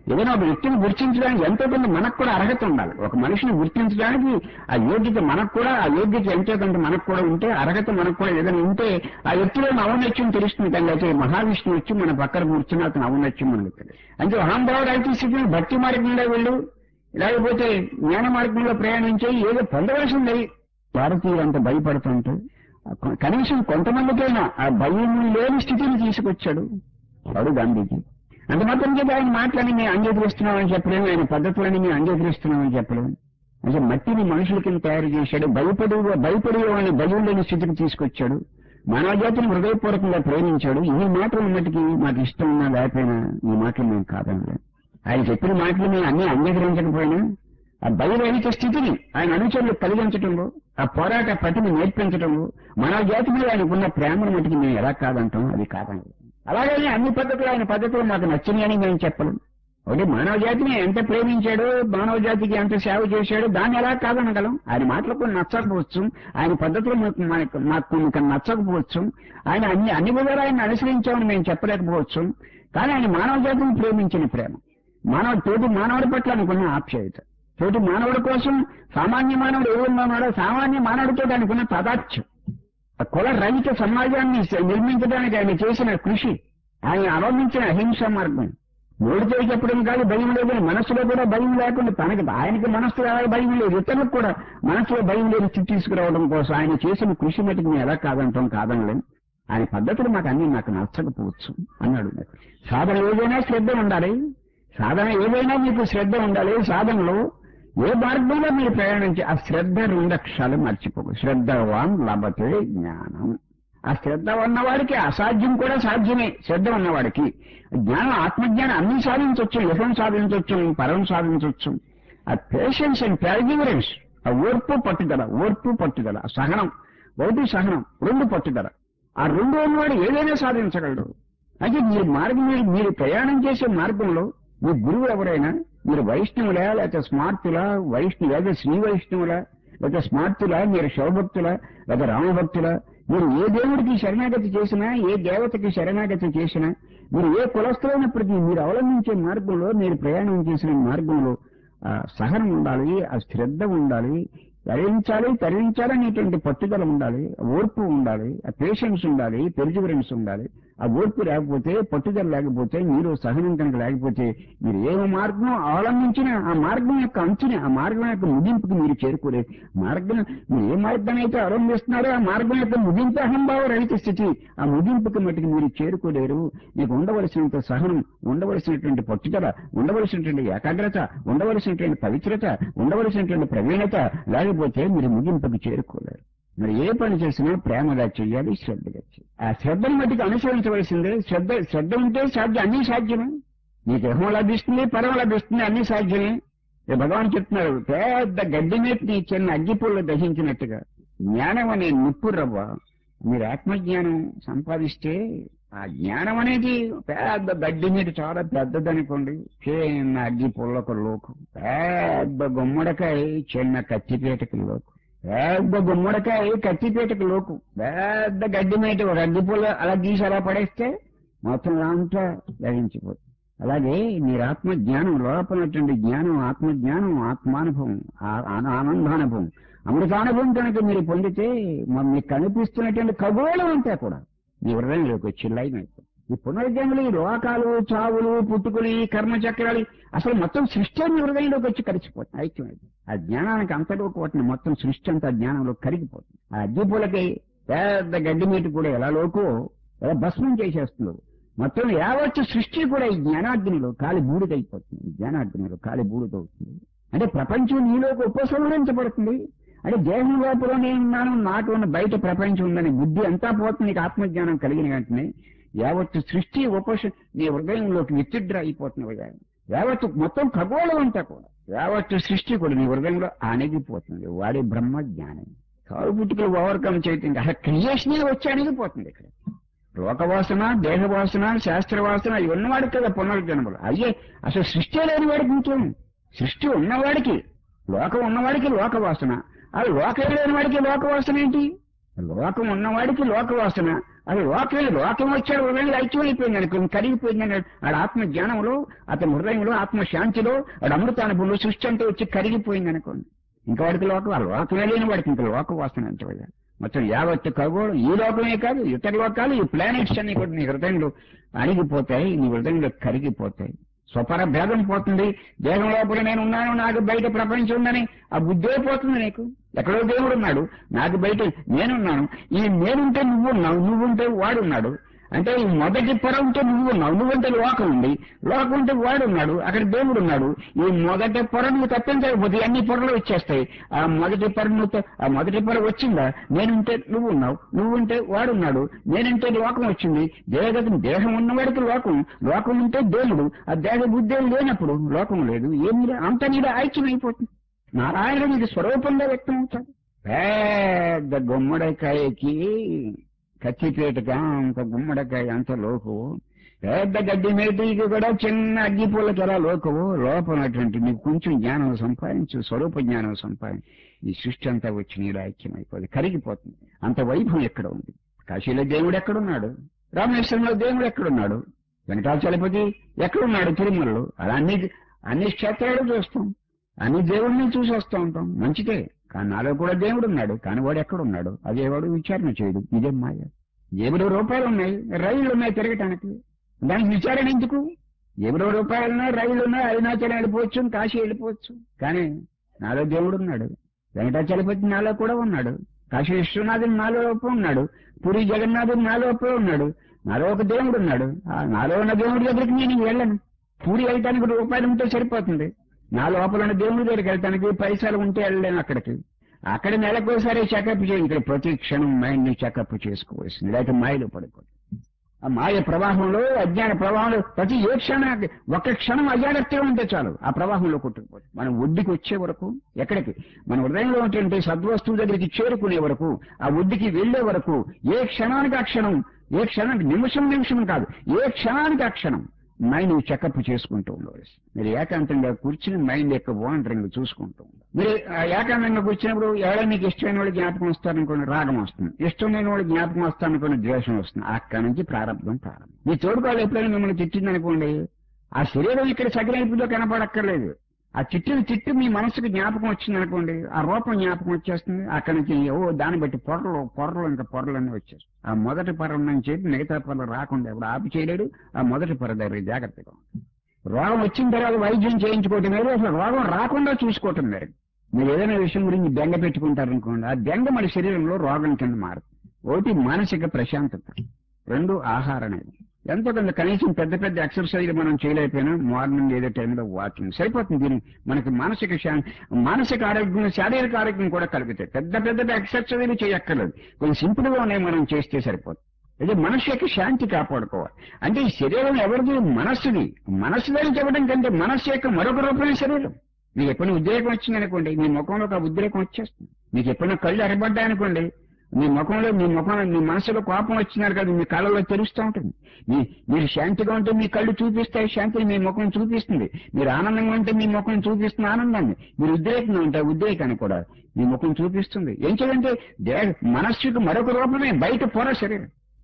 ఏదైనా ఒక వ్యక్తిని గుర్తించడానికి ఎంతో కొంత మనకు కూడా అర్హత ఉండాలి ఒక మనిషిని గుర్తించడానికి ఆ యోగ్యత మనకు కూడా ఆ యోగ్యత ఎంతో కొంత మనకు కూడా ఉంటే అర్హత మనకు కూడా ఏదైనా ఉంటే ఆ వ్యక్తిలో ఔన్నత్యం తెలుస్తుంది కానీ అయితే మహావిష్ణువు వచ్చి మన పక్కన కూర్చుని అతను ఔన్నత్యం మనకు తెలియదు అంటే అహంభావుడు అయితే స్థితిని భక్తి మార్గంలో వెళ్ళు లేకపోతే జ్ఞాన మార్గంలో ప్రయాణించే ఏదో పొందవలసింది భారతీయులు అంత భయపడుతుంటే కనీసం కొంతమందికైనా ఆ భయం లేని స్థితిని తీసుకొచ్చాడు వాడు గాంధీజీ అంత మాత్రం చేత ఆయన మాటలని మేము అంగీకరిస్తున్నామని చెప్పలేము ఆయన పద్ధతులని మేము అంగీకరిస్తున్నామని చెప్పలేము అంటే మట్టిని మనుషుల కింద తయారు చేశాడు భయపడి భయపడే వాళ్ళని భయం లేని స్థితికి తీసుకొచ్చాడు మానవ జాతిని హృదయపూర్వకంగా ప్రేమించాడు ఈ మాటలు మట్టికి మాకు ఇష్టం ఉన్నా లేకపోయినా ఈ మాటలు మేము కాదనలేము ఆయన చెప్పిన మాటలు మేము అన్ని అంగీకరించకపోయినా ఆ భయరహిత స్థితిని ఆయన అనుచరులు కలిగించటంలో ఆ పోరాట పటిని నేర్పించటంలో మానవ జాతి మీద ఆయనకున్న ప్రేమను మటుకు మేము ఎలా కాదంటాం అది కాదండి అలాగే అన్ని పద్ధతులు ఆయన పద్ధతులు మాకు నచ్చినాయని మేము చెప్పలేం ఒకటి మానవ జాతిని ఎంత ప్రేమించాడో మానవ జాతికి ఎంత సేవ చేశాడో దాన్ని ఎలా కాదనగలం ఆయన మాటలు కొన్ని నచ్చకపోవచ్చు ఆయన పద్ధతులు మాకు మనకు- మాకు కొన్ని కొన్ని నచ్చకపోవచ్చు ఆయన అన్ని అన్ని విధాలు ఆయన అనుసరించామని మేము చెప్పలేకపోవచ్చు కానీ ఆయన మానవ జాతిని ప్రేమించిన ప్రేమ మానవ తోటి మానవుడి పట్ల అనుకున్న ఆప్యాయత తోటి మానవుడి కోసం సామాన్య మానవుడు ఏమున్నాడో సామాన్య మానవుడితో అనుకున్న పదార్థం ఆ కుల రహిత సమాజాన్ని స- నిర్మించడానికి ఆయన చేసిన కృషి ఆయన అవలంబించిన అహింస మార్గం నోటితో చెప్పడం కాదు భయం లేదు మనసులో కూడా భయం లేకుండా తనకి ఆయనకి మనసులో ఎలా భయం లేదు ఇతరులకు కూడా మనసులో భయం లేని స్థితి తీసుకురావడం కోసం ఆయన చేసిన కృషి మటుకు మేము ఎలా కాదంటాం కాదనలేం ఆయన పద్ధతులు మాకు అన్ని నాకు నచ్చకపోవచ్చు అన్నాడు సాధన ఏదైనా శ్రద్ధ ఉండాలి సాధన ఏదైనా మీకు శ్రద్ధ ఉండాలి సాధనలో ఏ మార్గంలో మీరు ప్రయాణించి ఆ శ్రద్ధ రెండు అక్షరాలు మర్చిపోకు శ్రద్ధవాన్ లభతే జ్ఞానం ఆ శ్రద్ధ ఉన్నవాడికి అసాధ్యం కూడా సాధ్యమే శ్రద్ధ ఉన్నవాడికి జ్ఞానం ఆత్మజ్ఞానం అన్ని సాధించవచ్చు యశం సాధించవచ్చు పరం సాధించవచ్చు ఆ పేషెన్స్ అండ్ ప్యారిజివరెన్స్ ఆ ఓర్పు పట్టుదల ఓర్పు పట్టుదల ఆ సహనం ఒకటి సహనం రెండు పట్టుదల ఆ రెండు ఉన్నవాడు ఏదైనా సాధించగలడు అయితే మీరు మార్గం మీరు మీరు ప్రయాణం చేసే మార్గంలో మీ గురువు ఎవరైనా మీరు వైష్ణవులా లేకపోతే స్మార్తులా వైష్ణవు లేదా శ్రీ వైష్ణవులా లేకపోతే స్మార్తులా మీరు శివభక్తులా లేదా రామభక్తులా మీరు ఏ దేవుడికి శరణాగతి చేసినా ఏ దేవతకి శరణాగతి చేసినా మీరు ఏ కులస్థులైనప్పటికీ మీరు అవలంబించే మార్గంలో మీరు ప్రయాణం చేసిన మార్గంలో ఆ సహనం ఉండాలి ఆ శ్రద్ధ ఉండాలి తరించాలి తరించాలనేటువంటి పట్టుదల ఉండాలి ఓర్పు ఉండాలి ఆ పేషెన్స్ ఉండాలి పెర్జివరెన్స్ ఉండాలి ఆ ఓర్పు లేకపోతే పట్టుదల లేకపోతే మీరు సహనం కనుక లేకపోతే మీరు ఏ మార్గం అవలంబించినా ఆ మార్గం యొక్క అంచుని ఆ మార్గం యొక్క ముగింపుకి మీరు చేరుకోలేదు మార్గం మీరు ఏ మార్గాన్ని అయితే అవలంబిస్తున్నారో ఆ మార్గం యొక్క ముగింపు అహంభావ రహిత స్థితి ఆ ముగింపుకి మట్టుకు మీరు చేరుకోలేరు మీకు ఉండవలసినంత సహనం ఉండవలసినటువంటి పట్టుదల ఉండవలసినటువంటి ఏకాగ్రత ఉండవలసినటువంటి పవిత్రత ఉండవలసినటువంటి ప్రవీణత లేకపోతే మీరు ముగింపుకి చేరుకోలేరు మరి ఏ పని చేసినా ప్రేమగా చేయాలి శ్రద్ధగా చేయాలి ఆ శ్రద్ధను మట్టుకు అనుసరించవలసిందే శ్రద్ధ శ్రద్ధ ఉంటే సాధ్యం అన్ని సాధ్యమే నీకు ఇహం లభిస్తుంది పరం లభిస్తుంది అన్ని సాధ్యమే ఇక భగవాన్ చెప్తున్నారు పెద్ద గడ్డి మీద నీ చిన్న అగ్గిపుల్ల దహించినట్టుగా జ్ఞానం అనే నిప్పు రవ్వ మీరు ఆత్మజ్ఞానం సంపాదిస్తే ఆ జ్ఞానం అనేది పెద్ద గడ్డి మీద చాలా పెద్దదనుకోండి చిన్న అగ్గి పుల్లక లోకు పెద్ద గుమ్మడికాయ చిన్న కత్తిపేటకి లోకు పెద్ద గుమ్మడికాయ కత్తిపేటకి లోకు పెద్ద గడ్డి మీద ఒక అగ్గి పుల్ల అలా గీసి అలా పడేస్తే మొత్తం అంతా దహించిపోతుంది అలాగే మీరు ఆత్మ జ్ఞానం లోపలటువంటి జ్ఞానం ఆత్మ జ్ఞానం ఆత్మానుభవం ఆ- ఆ- ఆనందానుభవం అమృతానుభవం కనుక మీరు పొందితే మ- మీకు కనిపిస్తున్నటువంటి ఖగోళం అంతా కూడా మీ హృదయంలోకి వచ్చి లైన్ అయిపోతుంది ఈ పునర్జన్మలు ఈ లోకాలు చావులు పుట్టుకులు ఈ కర్మచక్రాలు అసలు మొత్తం సృష్టి మీ హృదయంలోకి వచ్చి కలిసిపోతుంది ఐక్యమైంది ఆ జ్ఞానానికి అంతలో కోటిన మొత్తం సృష్టి అంతా జ్ఞానంలో కరిగిపోతుంది ఆ అగ్గిపూలకి పెద్ద గడ్డి మీద కూడా ఎలా లోకో ఎలా భస్మం చేసేస్తుందో మొత్తం యావత్తు సృష్టి కూడా ఈ జ్ఞానాగ్నిలో కాలి బూడిదైపోతుంది ఈ జ్ఞానాగ్నిలో కాలి బూడిదవుతుంది అంటే ప్రపంచం నీలోకి ఉపసంహరించబడుతుంది అంటే దేహం లోపల నేనున్నాను నాకు ఉన్న బయట ప్రపంచం ఉందని బుద్ధి అంతా పోతుంది నీకు ఆత్మజ్ఞానం కలిగిన వెంటనే యావత్తు సృష్టి ఉపస నీ హృదయంలోకి విత్డ్రా అయిపోతుంది యావత్తు మొత్తం ఖగోళం అంతా కూడా యావత్తు సృష్టి కూడా నీ హృదయంలో అణిగిపోతుంది వాడే బ్రహ్మ జ్ఞానం కాలు పుట్టుకలు ఓవర్కమ్ చేయటం అసలు క్రియేషనే వచ్చి అణిగిపోతుంది ఇక్కడ లోకవాసన దేహవాసన శాస్త్రవాసన ఇవి ఉన్నవాడికి కదా పునర్జన్మలు అయ్యే అసలు సృష్టి లేని వాడికి ఇంకేం సృష్టి ఉన్నవాడికి లోకం ఉన్నవాడికి లోకవాసన అది లోకం లేని వాడికి లోకవాసన ఏంటి లోకం ఉన్నవాడికి లోక వాసన అది లోకమే లోకం వచ్చాడు హృదయంలో ఐక్యమైపోయింది అనుకో కరిగిపోయింది అన్నాడు ఆడ ఆత్మ జ్ఞానంలో అతని హృదయంలో ఆత్మ శాంతిలో ఆడ అమృతానుభవంలో సృష్టి అంతా వచ్చి కరిగిపోయింది అనుకోండి ఇంకా వాడికి లోకం ఆ లోకమే లేని వాడికి ఇంకా లోక వాసన అంటే మొత్తం యావత్తు ఖగోళం ఈ లోకమే కాదు ఇతర లోకాలు ఈ ప్లానెట్స్ అన్ని కూడా నీ హృదయంలో అణిగిపోతాయి నీ హృదయంలో కరిగిపోతాయి స్వపర భేదం పోతుంది దేహం లోపల నేను ఉన్నాను నాకు బయట ప్రపంచం ఉందని ఆ బుద్ధే పోతుంది నీకు ఎక్కడో దేవుడు ఉన్నాడు నాకు బయట నేనున్నాను ఈ నేనుంటే నువ్వు ఉన్నావు నువ్వుంటే వాడున్నాడు అంటే ఈ మొదటి పొర ఉంటే నువ్వు ఉన్నావు నువ్వుంటే లోకం ఉంది లోకం ఉంటే వాడు ఉన్నాడు అక్కడ దేవుడు ఉన్నాడు ఈ మొదటి పొర నువ్వు తప్పించకపోతే అన్ని పొరలు వచ్చేస్తాయి ఆ మొదటి పొర నువ్వు త- ఆ మొదటి పొర వచ్చిందా నేనుంటే నువ్వు ఉన్నావు నువ్వుంటే వాడున్నాడు నేనుంటే లోకం వచ్చింది దేహగతం దేహం ఉన్నవాడికి లోకం లోకం ఉంటే దేవుడు ఆ దేహ బుద్ధి లేనప్పుడు లోకం లేదు ఏమి లే- అంత నీడ ఐక్యమైపోతుంది నారాయణుడు ఇది స్వరూపంగా వ్యక్తం అవుతాడు పెద్ద గుమ్మడికాయకి కత్తిపేటగా అంత గుమ్మడికాయ అంత లోకు పెద్ద గడ్డి మేటికి కూడా చిన్న అగ్గిపూలకి ఎలా లోకవు లోపలటువంటి నీకు కొంచెం జ్ఞానం సంపాదించు స్వరూప జ్ఞానం సంపాదించు ఈ సృష్టి అంతా వచ్చి నీరు ఐక్యమైపోతుంది కరిగిపోతుంది అంత వైభవం ఎక్కడ ఉంది కాశీలో దేవుడు ఎక్కడున్నాడు రామేశ్వరంలో దేవుడు ఎక్కడున్నాడు వెంకటాచలపతి ఎక్కడున్నాడు తిరుమలలో అలా అన్ని అన్ని క్షేత్రాలు చూస్తాం అన్ని దేవుడిని చూసి వస్తూ ఉంటాం మంచిదే కానీ నాలో కూడా దేవుడు ఉన్నాడు కానీ వాడు ఎక్కడున్నాడు అదే వాడు విచారణ చేయడు ఇదే మాయ ఏమిడో రూపాయలు ఉన్నాయి రైళ్లు ఉన్నాయి తిరగటానికి దానికి విచారణ ఎందుకు ఏమిడో రూపాయలు ఉన్నాయి రైళ్లు ఉన్నాయి అరుణాచలం వెళ్ళిపోవచ్చు కాశీ వెళ్ళిపోవచ్చు కానీ నాలో దేవుడు ఉన్నాడు వెంకటాచలపతి నాలో కూడా ఉన్నాడు కాశీ విశ్వనాథుడు నాలో లోపం ఉన్నాడు పూరి జగన్నాథుడు నాలో లోపం ఉన్నాడు నాలో ఒక దేవుడు ఉన్నాడు ఆ నాలో ఉన్న దేవుడి దగ్గరికి నేను వెళ్ళను పూరి వెళ్ళటానికి రూపాయలు ఉంటే సరిపోతుంది నా లోపల ఉన్న దేవుడి దగ్గరికి వెళ్ళటానికి పైసలు ఉంటే వెళ్ళలేను అక్కడికి అక్కడ నెలకోసారి చెకప్ చేయి ఇక్కడ ప్రతి క్షణం మైండ్ ని చెకప్ చేసుకోవాల్సింది లేకపోతే మాయలో పడిపోతుంది ఆ మాయ ప్రవాహంలో అజ్ఞాన ప్రవాహంలో ప్రతి ఏ క్షణానికి ఒక క్షణం అజాగ్రత్తగా ఉంటే చాలు ఆ ప్రవాహంలో కొట్టుకుపోతుంది మనం ఒడ్డుకి వచ్చే వరకు ఎక్కడికి మన హృదయంలో ఉంటుంటే సద్వస్తువు దగ్గరికి చేరుకునే వరకు ఆ ఒడ్డుకి వెళ్లే వరకు ఏ క్షణానికి ఆ క్షణం ఏ క్షణానికి నిమిషం నిమిషం కాదు ఏ క్షణానికి ఆ క్షణం మైండ్ చెకప్ చేసుకుంటూ ఉండవలసి మీరు ఏకాంతంగా కూర్చుని మైండ్ యొక్క వాండరింగ్ చూసుకుంటూ ఉండాలి మీరు ఆ ఏకాంతంగా కూర్చున్నప్పుడు ఎవరైనా మీకు ఇష్టమైన వాళ్ళు జ్ఞాపకం వస్తారనుకోండి రాగం వస్తుంది ఇష్టం లేని వాళ్ళు జ్ఞాపకం వస్తారనుకోండి ద్వేషం వస్తుంది అక్కడి నుంచి ప్రారంభం ప్రారంభం మీ తోడుకోవాలి ఎప్పుడైనా మిమ్మల్ని తిట్టిందనుకోండి ఆ శరీరం ఇక్కడ సగరైపులో కనపడక్కర్లేదు ఆ చిట్టుని చిట్టు మీ మనసుకు జ్ఞాపకం వచ్చింది అనుకోండి ఆ రూపం జ్ఞాపకం వచ్చేస్తుంది అక్కడి నుంచి ఓ దాన్ని బట్టి పొరలు పొరలు ఇంకా పొరలన్నీ వచ్చేస్తాయి ఆ మొదటి పొర నుంచి చెప్పి మిగతా పొరలు రాకుండా ఎవడు ఆపి చేయలేడు ఆ మొదటి పొర దగ్గర జాగ్రత్తగా ఉండాలి. రోగం వచ్చిన తర్వాత వైద్యం చేయించుకోవటం వేరు అసలు రోగం రాకుండా చూసుకోవటం వేరు మీరు ఏదైనా విషయం గురించి బెంగ పెట్టుకుంటారనుకోండి ఆ బెంగ మన శరీరంలో రోగం కింద మారుతుంది ఒకటి మానసిక ప్రశాంతత రెండు ఆహారం అనేది ఎంతో కొంత కనీసం పెద్ద పెద్ద ఎక్సర్సైజ్ మనం చేయలేకపోయినా మార్నింగ్ ఏదో టైంలో వాకింగ్ సరిపోతుంది దీని మనకి మానసిక శా- మానసిక ఆరోగ్యం శారీరక ఆరోగ్యం కూడా కలుగుతాయి పెద్ద పెద్ద ఎక్సర్సైజ్లు చేయక్కర్లేదు కొంచెం సింపుల్ గా ఉన్నాయి మనం చేస్తే సరిపోతుంది ఇది మనస్సు యొక్క శాంతి కాపాడుకోవాలి అంటే ఈ శరీరం ఎవరిది మనస్సుది మనస్సుదని చెప్పడం కంటే మనస్సు యొక్క మరొక రూపమే శరీరం మీకు ఎప్పుడైనా ఉద్రేకం వచ్చిందనుకోండి మీ ముఖంలో ఒక ఉద్రేకం వచ్చేస్తుంది మీకు ఎప్పుడైనా కళ్ళు ఎరబడ్డాయనుకోండి మీ ముఖంలో మీ ముఖంలో మీ మనసులో కోపం వచ్చినారు కదా మీ కళ్ళలో తెలుస్తూ ఉంటుంది మీ మీరు శాంతిగా ఉంటే మీ కళ్ళు చూపిస్తాయి శాంతిని మీ ముఖం చూపిస్తుంది మీరు ఆనందంగా ఉంటే మీ ముఖం చూపిస్తుంది ఆనందాన్ని మీరు ఉద్రేకంగా ఉంటే ఉద్రేకాన్ని కూడా మీ ముఖం చూపిస్తుంది ఏం చేయాలంటే దే మనస్సుకు మరొక రూపమే బయట పొర శరీరం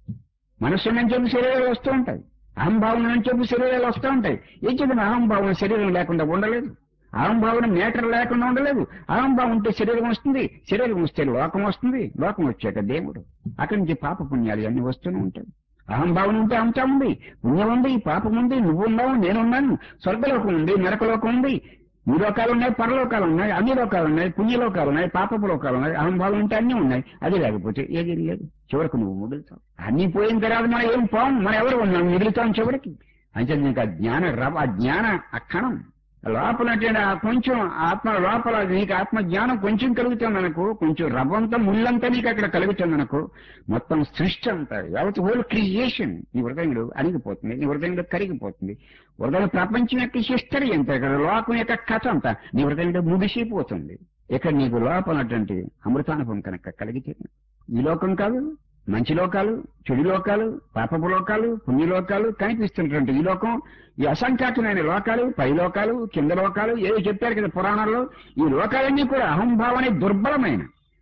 మనస్సు నుంచి చెప్పి శరీరాలు వస్తూ ఉంటాయి అహంభావం నుంచి చెప్పి శరీరాలు వస్తూ ఉంటాయి ఏం చెప్పిన అహంభావం శరీరం లేకుండా ఉండలేదు అహంభావన మేటర్ లేకుండా ఉండలేదు అహంభావం ఉంటే శరీరం వస్తుంది శరీరం వస్తే లోకం వస్తుంది లోకం వచ్చాక దేవుడు అక్కడి నుంచి పాప పుణ్యాలు అన్ని వస్తూనే ఉంటాయి అహంభావన ఉంటే అంతా ఉంది పుణ్యం ఉంది పాపం ఉంది నువ్వు ఉన్నావు నేనున్నాను స్వర్గలోకం ఉంది నరకలోకం ఉంది ఈ లోకాలు ఉన్నాయి పరలోకాలు ఉన్నాయి అన్ని లోకాలు ఉన్నాయి పుణ్యలోకాలు ఉన్నాయి పాపపు లోకాలు ఉన్నాయి అహంభావం ఉంటే అన్ని ఉన్నాయి అది లేకపోతే ఏది లేదు చివరకు నువ్వు మిగులుతావు అన్ని పోయిన తర్వాత మనం ఏం పోం మనం ఎవరు ఉన్నాం మిగులుతాం చివరికి అంటే నీకు ఆ జ్ఞాన రవ ఆ జ్ఞాన ఆ కణం లోపల ఆ కొంచెం ఆత్మ లోపల నీకు ఆత్మ జ్ఞానం కొంచెం కలుగుతుంది అనుకో కొంచెం రవ్వంతా ముళ్ళంతా నీకు అక్కడ కలుగుతుంది అనుకో మొత్తం సృష్టి అంతా యావత్ హోల్ క్రియేషన్ నీ హృదయంలో అణిగిపోతుంది నీ హృదయంలో కరిగిపోతుంది హృదయ ప్రపంచం యొక్క హిస్టరీ అంతా ఇక్కడ లోకం యొక్క కథ అంతా నీ హృదయంలో ముగిసిపోతుంది ఇక్కడ నీకు లోపలటువంటి అమృతానుభవం కనుక కలిగితే ఈ లోకం కాదు మంచి లోకాలు చెడు లోకాలు పాపపు లోకాలు పుణ్యలోకాలు కనిపిస్తున్నటువంటి ఈ లోకం ఈ అసంఖ్యాకమైన లోకాలు పై లోకాలు కింద లోకాలు ఏవి చెప్పారు కదా పురాణాల్లో ఈ లోకాలన్నీ కూడా అహంభావనే దుర్బలమైన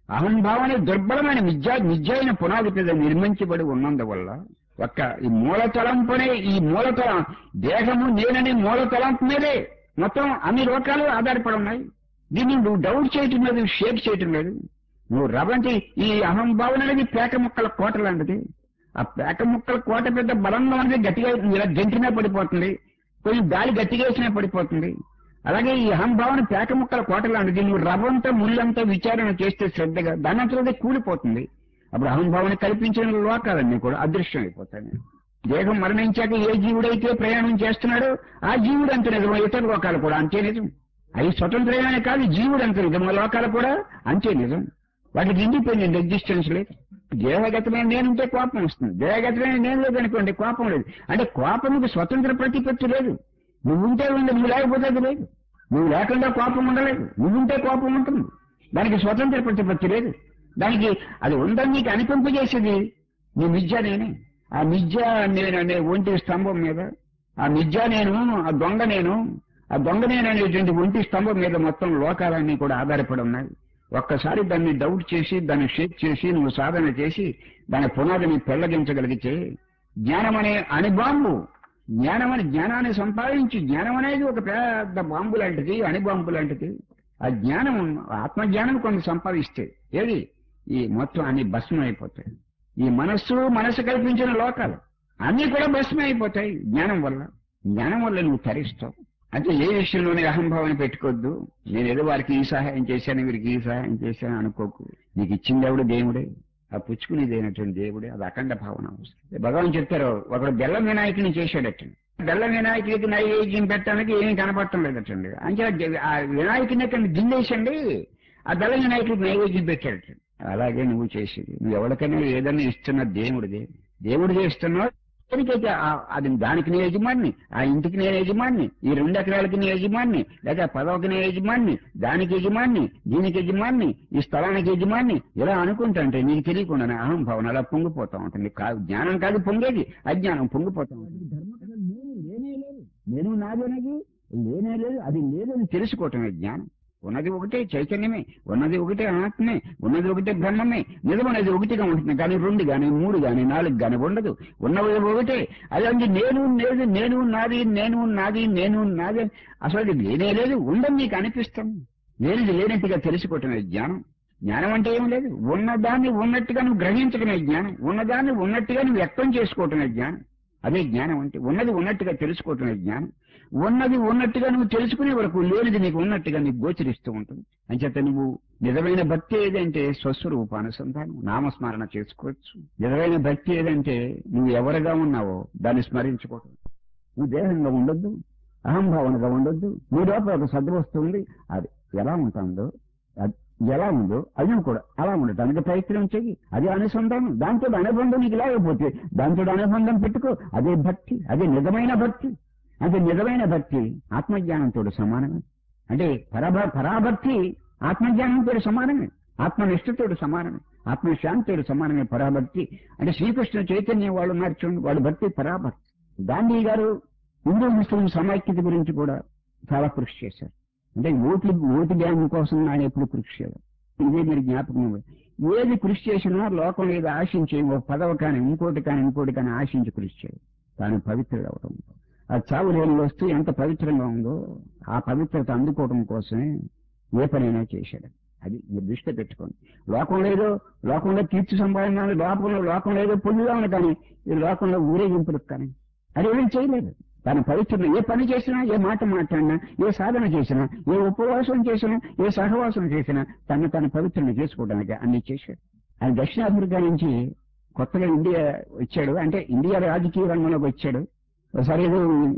అహంభావన దుర్బలమైన మిథ్యా మిథ్య అయిన పునాది మీద నిర్మించబడి ఉన్నందువల్ల ఒక్క ఈ మూలతలంపునే ఈ మూలతలం దేహము నేననే మూలతలంపు మీదే మొత్తం అన్ని లోకాలు ఆధారపడి ఉన్నాయి దీన్ని నువ్వు డౌట్ చేయటం లేదు షేక్ చేయటం లేదు నువ్వు రవంటి ఈ అహంభావన అనేది పేక ముక్కల కోట లాంటిది ఆ పేక ముక్కల కోట పెద్ద బలంగా ఉన్నది గట్టిగా ఇలా గంటినా పడిపోతుంది కొంచెం గాలి గట్టిగా వేసినా పడిపోతుంది అలాగే ఈ అహంభావన పేక ముక్కల కోట లాంటిది నువ్వు రవ్వంతా ముళ్ళంతా విచారణ చేస్తే శ్రద్ధగా దాని అంతలో కూలిపోతుంది అప్పుడు అహంభావన కల్పించిన లోకాలన్నీ కూడా అదృశ్యం అయిపోతాయి దేహం మరణించాక ఏ జీవుడైతే ప్రయాణం చేస్తున్నాడో ఆ జీవుడు అంత నిజం ఇతర లోకాలు కూడా అంతే నిజం అవి స్వతంత్రమైన కాదు జీవుడు అంత నిజం ఆ లోకాలు కూడా అంతే నిజం వాటికి ఇండిపెండెంట్ ఎగ్జిస్టెన్స్ లేదు దేహగతమైన నేనుంటే కోపం వస్తుంది దేహగతమైన నేను లేదనుకోండి కోపం లేదు అంటే కోపంకి స్వతంత్ర ప్రతిపత్తి లేదు నువ్వు ఉంటే ఉంది నువ్వు లేకపోతే అది లేదు నువ్వు లేకుండా కోపం ఉండలేదు నువ్వుంటే కోపం ఉంటుంది దానికి స్వతంత్ర ప్రతిపత్తి లేదు దానికి అది ఉందని నీకు అనిపింపజేసేది నీ మిథ్య నేనే ఆ మిథ్య నేను అనే ఒంటి స్తంభం మీద ఆ మిథ్య నేను ఆ దొంగ నేను ఆ దొంగ నేను అనేటువంటి ఒంటి స్తంభం మీద మొత్తం లోకాలన్నీ కూడా ఆధారపడి ఉన్నాయి ఒక్కసారి దాన్ని డౌట్ చేసి దాన్ని షేక్ చేసి నువ్వు సాధన చేసి దాని పునాదిని పెళ్లగించగలిగితే జ్ఞానం అనే అణిబాంబు జ్ఞానం అని జ్ఞానాన్ని సంపాదించి జ్ఞానం అనేది ఒక పెద్ద బాంబు లాంటిది అణిబాంబు లాంటిది ఆ జ్ఞానం ఆత్మజ్ఞానం కొన్ని సంపాదిస్తే ఏది ఈ మొత్తం అన్ని భస్మం అయిపోతాయి ఈ మనస్సు మనసు కల్పించిన లోకాలు అన్ని కూడా భస్మం అయిపోతాయి జ్ఞానం వల్ల జ్ఞానం వల్ల నువ్వు తరిస్తావు అంటే ఏ విషయంలోనే అహంభావాన్ని పెట్టుకోవద్దు నేను ఏదో వారికి ఈ సహాయం చేశాను వీరికి ఈ సహాయం చేశాను అనుకోకు నీకు ఇచ్చింది ఎవడు దేవుడే ఆ పుచ్చుకునేది అయినటువంటి దేవుడే అది అఖండ భావన వస్తుంది భగవాన్ చెప్తారు ఒకడు బెల్లం వినాయకుని చేశాడట బెల్లం వినాయకుడికి నైవేద్యం పెట్టడానికి ఏమీ కనపడటం లేదటండి అంటే ఆ వినాయకుని అక్కడ గిల్లేసండి ఆ బెల్లం వినాయకుడికి నైవేద్యం పెట్టాడట అలాగే నువ్వు చేసేది నువ్వు ఎవరికైనా ఏదైనా ఇస్తున్న దేవుడిదే దేవుడిదే ఇస్తున్నావు ఎవరికైతే ఆ- అది దానికి నేను యజమాన్ని ఆ ఇంటికి నేను యజమాన్ని ఈ రెండు ఎకరాలకి నేను యజమాన్ని లేక పదవకి నేను యజమాన్ని దానికి యజమాన్ని దీనికి యజమాన్ని ఈ స్థలానికి యజమాన్ని ఇలా అనుకుంటుంటే నీకు తెలియకుండా అహంభావన అలా పొంగిపోతా ఉంటుంది కా- జ్ఞానం కాదు పొంగేది అజ్ఞానం పొంగిపోతా ఉంటుంది నేను లేనే లేదు నేను నాదేనది లేనే లేదు అది లేదని తెలుసుకోవటమే జ్ఞానం ఉన్నది ఒకటే చైతన్యమే ఉన్నది ఒకటే ఆత్మే ఉన్నది ఒకటే బ్రహ్మమే నిజమనేది ఒకటిగా ఉంటుంది కానీ రెండు గాని మూడు గాని నాలుగు గాని ఉండదు ఉన్నది ఒకటే అదే నేను లేదు నేను నాది నేను నాది నేను నాది అని అసలు అది లేనే లేదు ఉందని నీకు అనిపిస్తాం లేనిది లేనట్టుగా తెలుసుకోవటమే జ్ఞానం జ్ఞానం అంటే ఏం లేదు ఉన్నదాన్ని ఉన్నట్టుగా నువ్వు గ్రహించడమే జ్ఞానం ఉన్నదాన్ని ఉన్నట్టుగా నువ్వు వ్యక్తం చేసుకోవటమే జ్ఞానం అదే జ్ఞానం అంటే ఉన్నది ఉన్నట్టుగా తెలుసుకోవటమే జ్ఞానం ఉన్నది ఉన్నట్టుగా నువ్వు తెలుసుకునే వరకు లేనిది నీకు ఉన్నట్టుగా నీకు గోచరిస్తూ ఉంటుంది అంచేత నువ్వు నిజమైన భక్తి ఏదంటే స్వస్వరూపానుసంధానం నామస్మరణ చేసుకోవచ్చు నిజమైన భక్తి ఏదంటే నువ్వు ఎవరుగా ఉన్నావో దాన్ని స్మరించుకోవటం నువ్వు దేహంగా ఉండొద్దు అహంభావనగా ఉండొద్దు నీ లోపల ఒక సద్వస్తు ఉంది అది ఎలా ఉంటుందో అది ఎలా ఉందో అది కూడా అలా ఉండటానికి ప్రయత్నం చెయ్యి అదే అనుసంధానం దాంతో అనుబంధం నీకు లేకపోతే దాంతో అనుబంధం పెట్టుకో అదే భక్తి అదే నిజమైన భక్తి అంటే నిజమైన భక్తి ఆత్మజ్ఞానంతో సమానమే అంటే పరభ పరాభక్తి ఆత్మజ్ఞానంతో సమానమే ఆత్మనిష్టతో సమానమే ఆత్మశాంతితో సమానమే పరాభక్తి అంటే శ్రీకృష్ణ చైతన్యం వాళ్ళు ఉన్నారు చూడండి వాళ్ళ భక్తి పరాభక్తి గాంధీ గారు హిందూ ముస్లిం సమైక్యత గురించి కూడా చాలా కృషి చేశారు అంటే ఓట్లు ఓటు బ్యాంకు కోసం ఆయన ఎప్పుడు కృషి చేయలేదు ఇదే మీరు జ్ఞాపకం ఇవ్వండి. ఏది కృషి చేసినా లోకం ఏది ఆశించే ఒక పదవి కానీ ఇంకోటి కానీ ఇంకోటి కానీ ఆశించి కృషి చేయదు తాను పవిత్రుడు అవడం ఆ చావు లేని వస్తువు ఎంత పవిత్రంగా ఉందో ఆ పవిత్రత అందుకోవడం కోసమే ఏ పనైనా చేశాడు అది మీరు దృష్టిలో పెట్టుకోండి లోకం లేదో లోకంలో కీర్తి సంపాదన లోకంలో లోకం లేదో పొందుగా ఉంది కానీ ఈ లోకంలో ఊరేగింపులకు కానీ అది ఏమీ చేయలేదు తన పవిత్రుడు ఏ పని చేసినా ఏ మాట మాట్లాడినా ఏ సాధన చేసినా ఏ ఉపవాసం చేసినా ఏ సహవాసం చేసినా తను తన పవిత్రుని చేసుకోవడానికి అన్ని చేశాడు ఆయన దక్షిణాఫ్రికా నుంచి కొత్తగా ఇండియా వచ్చాడు అంటే ఇండియా రాజకీయ రంగంలోకి వచ్చాడు ఒకసారి ఏదో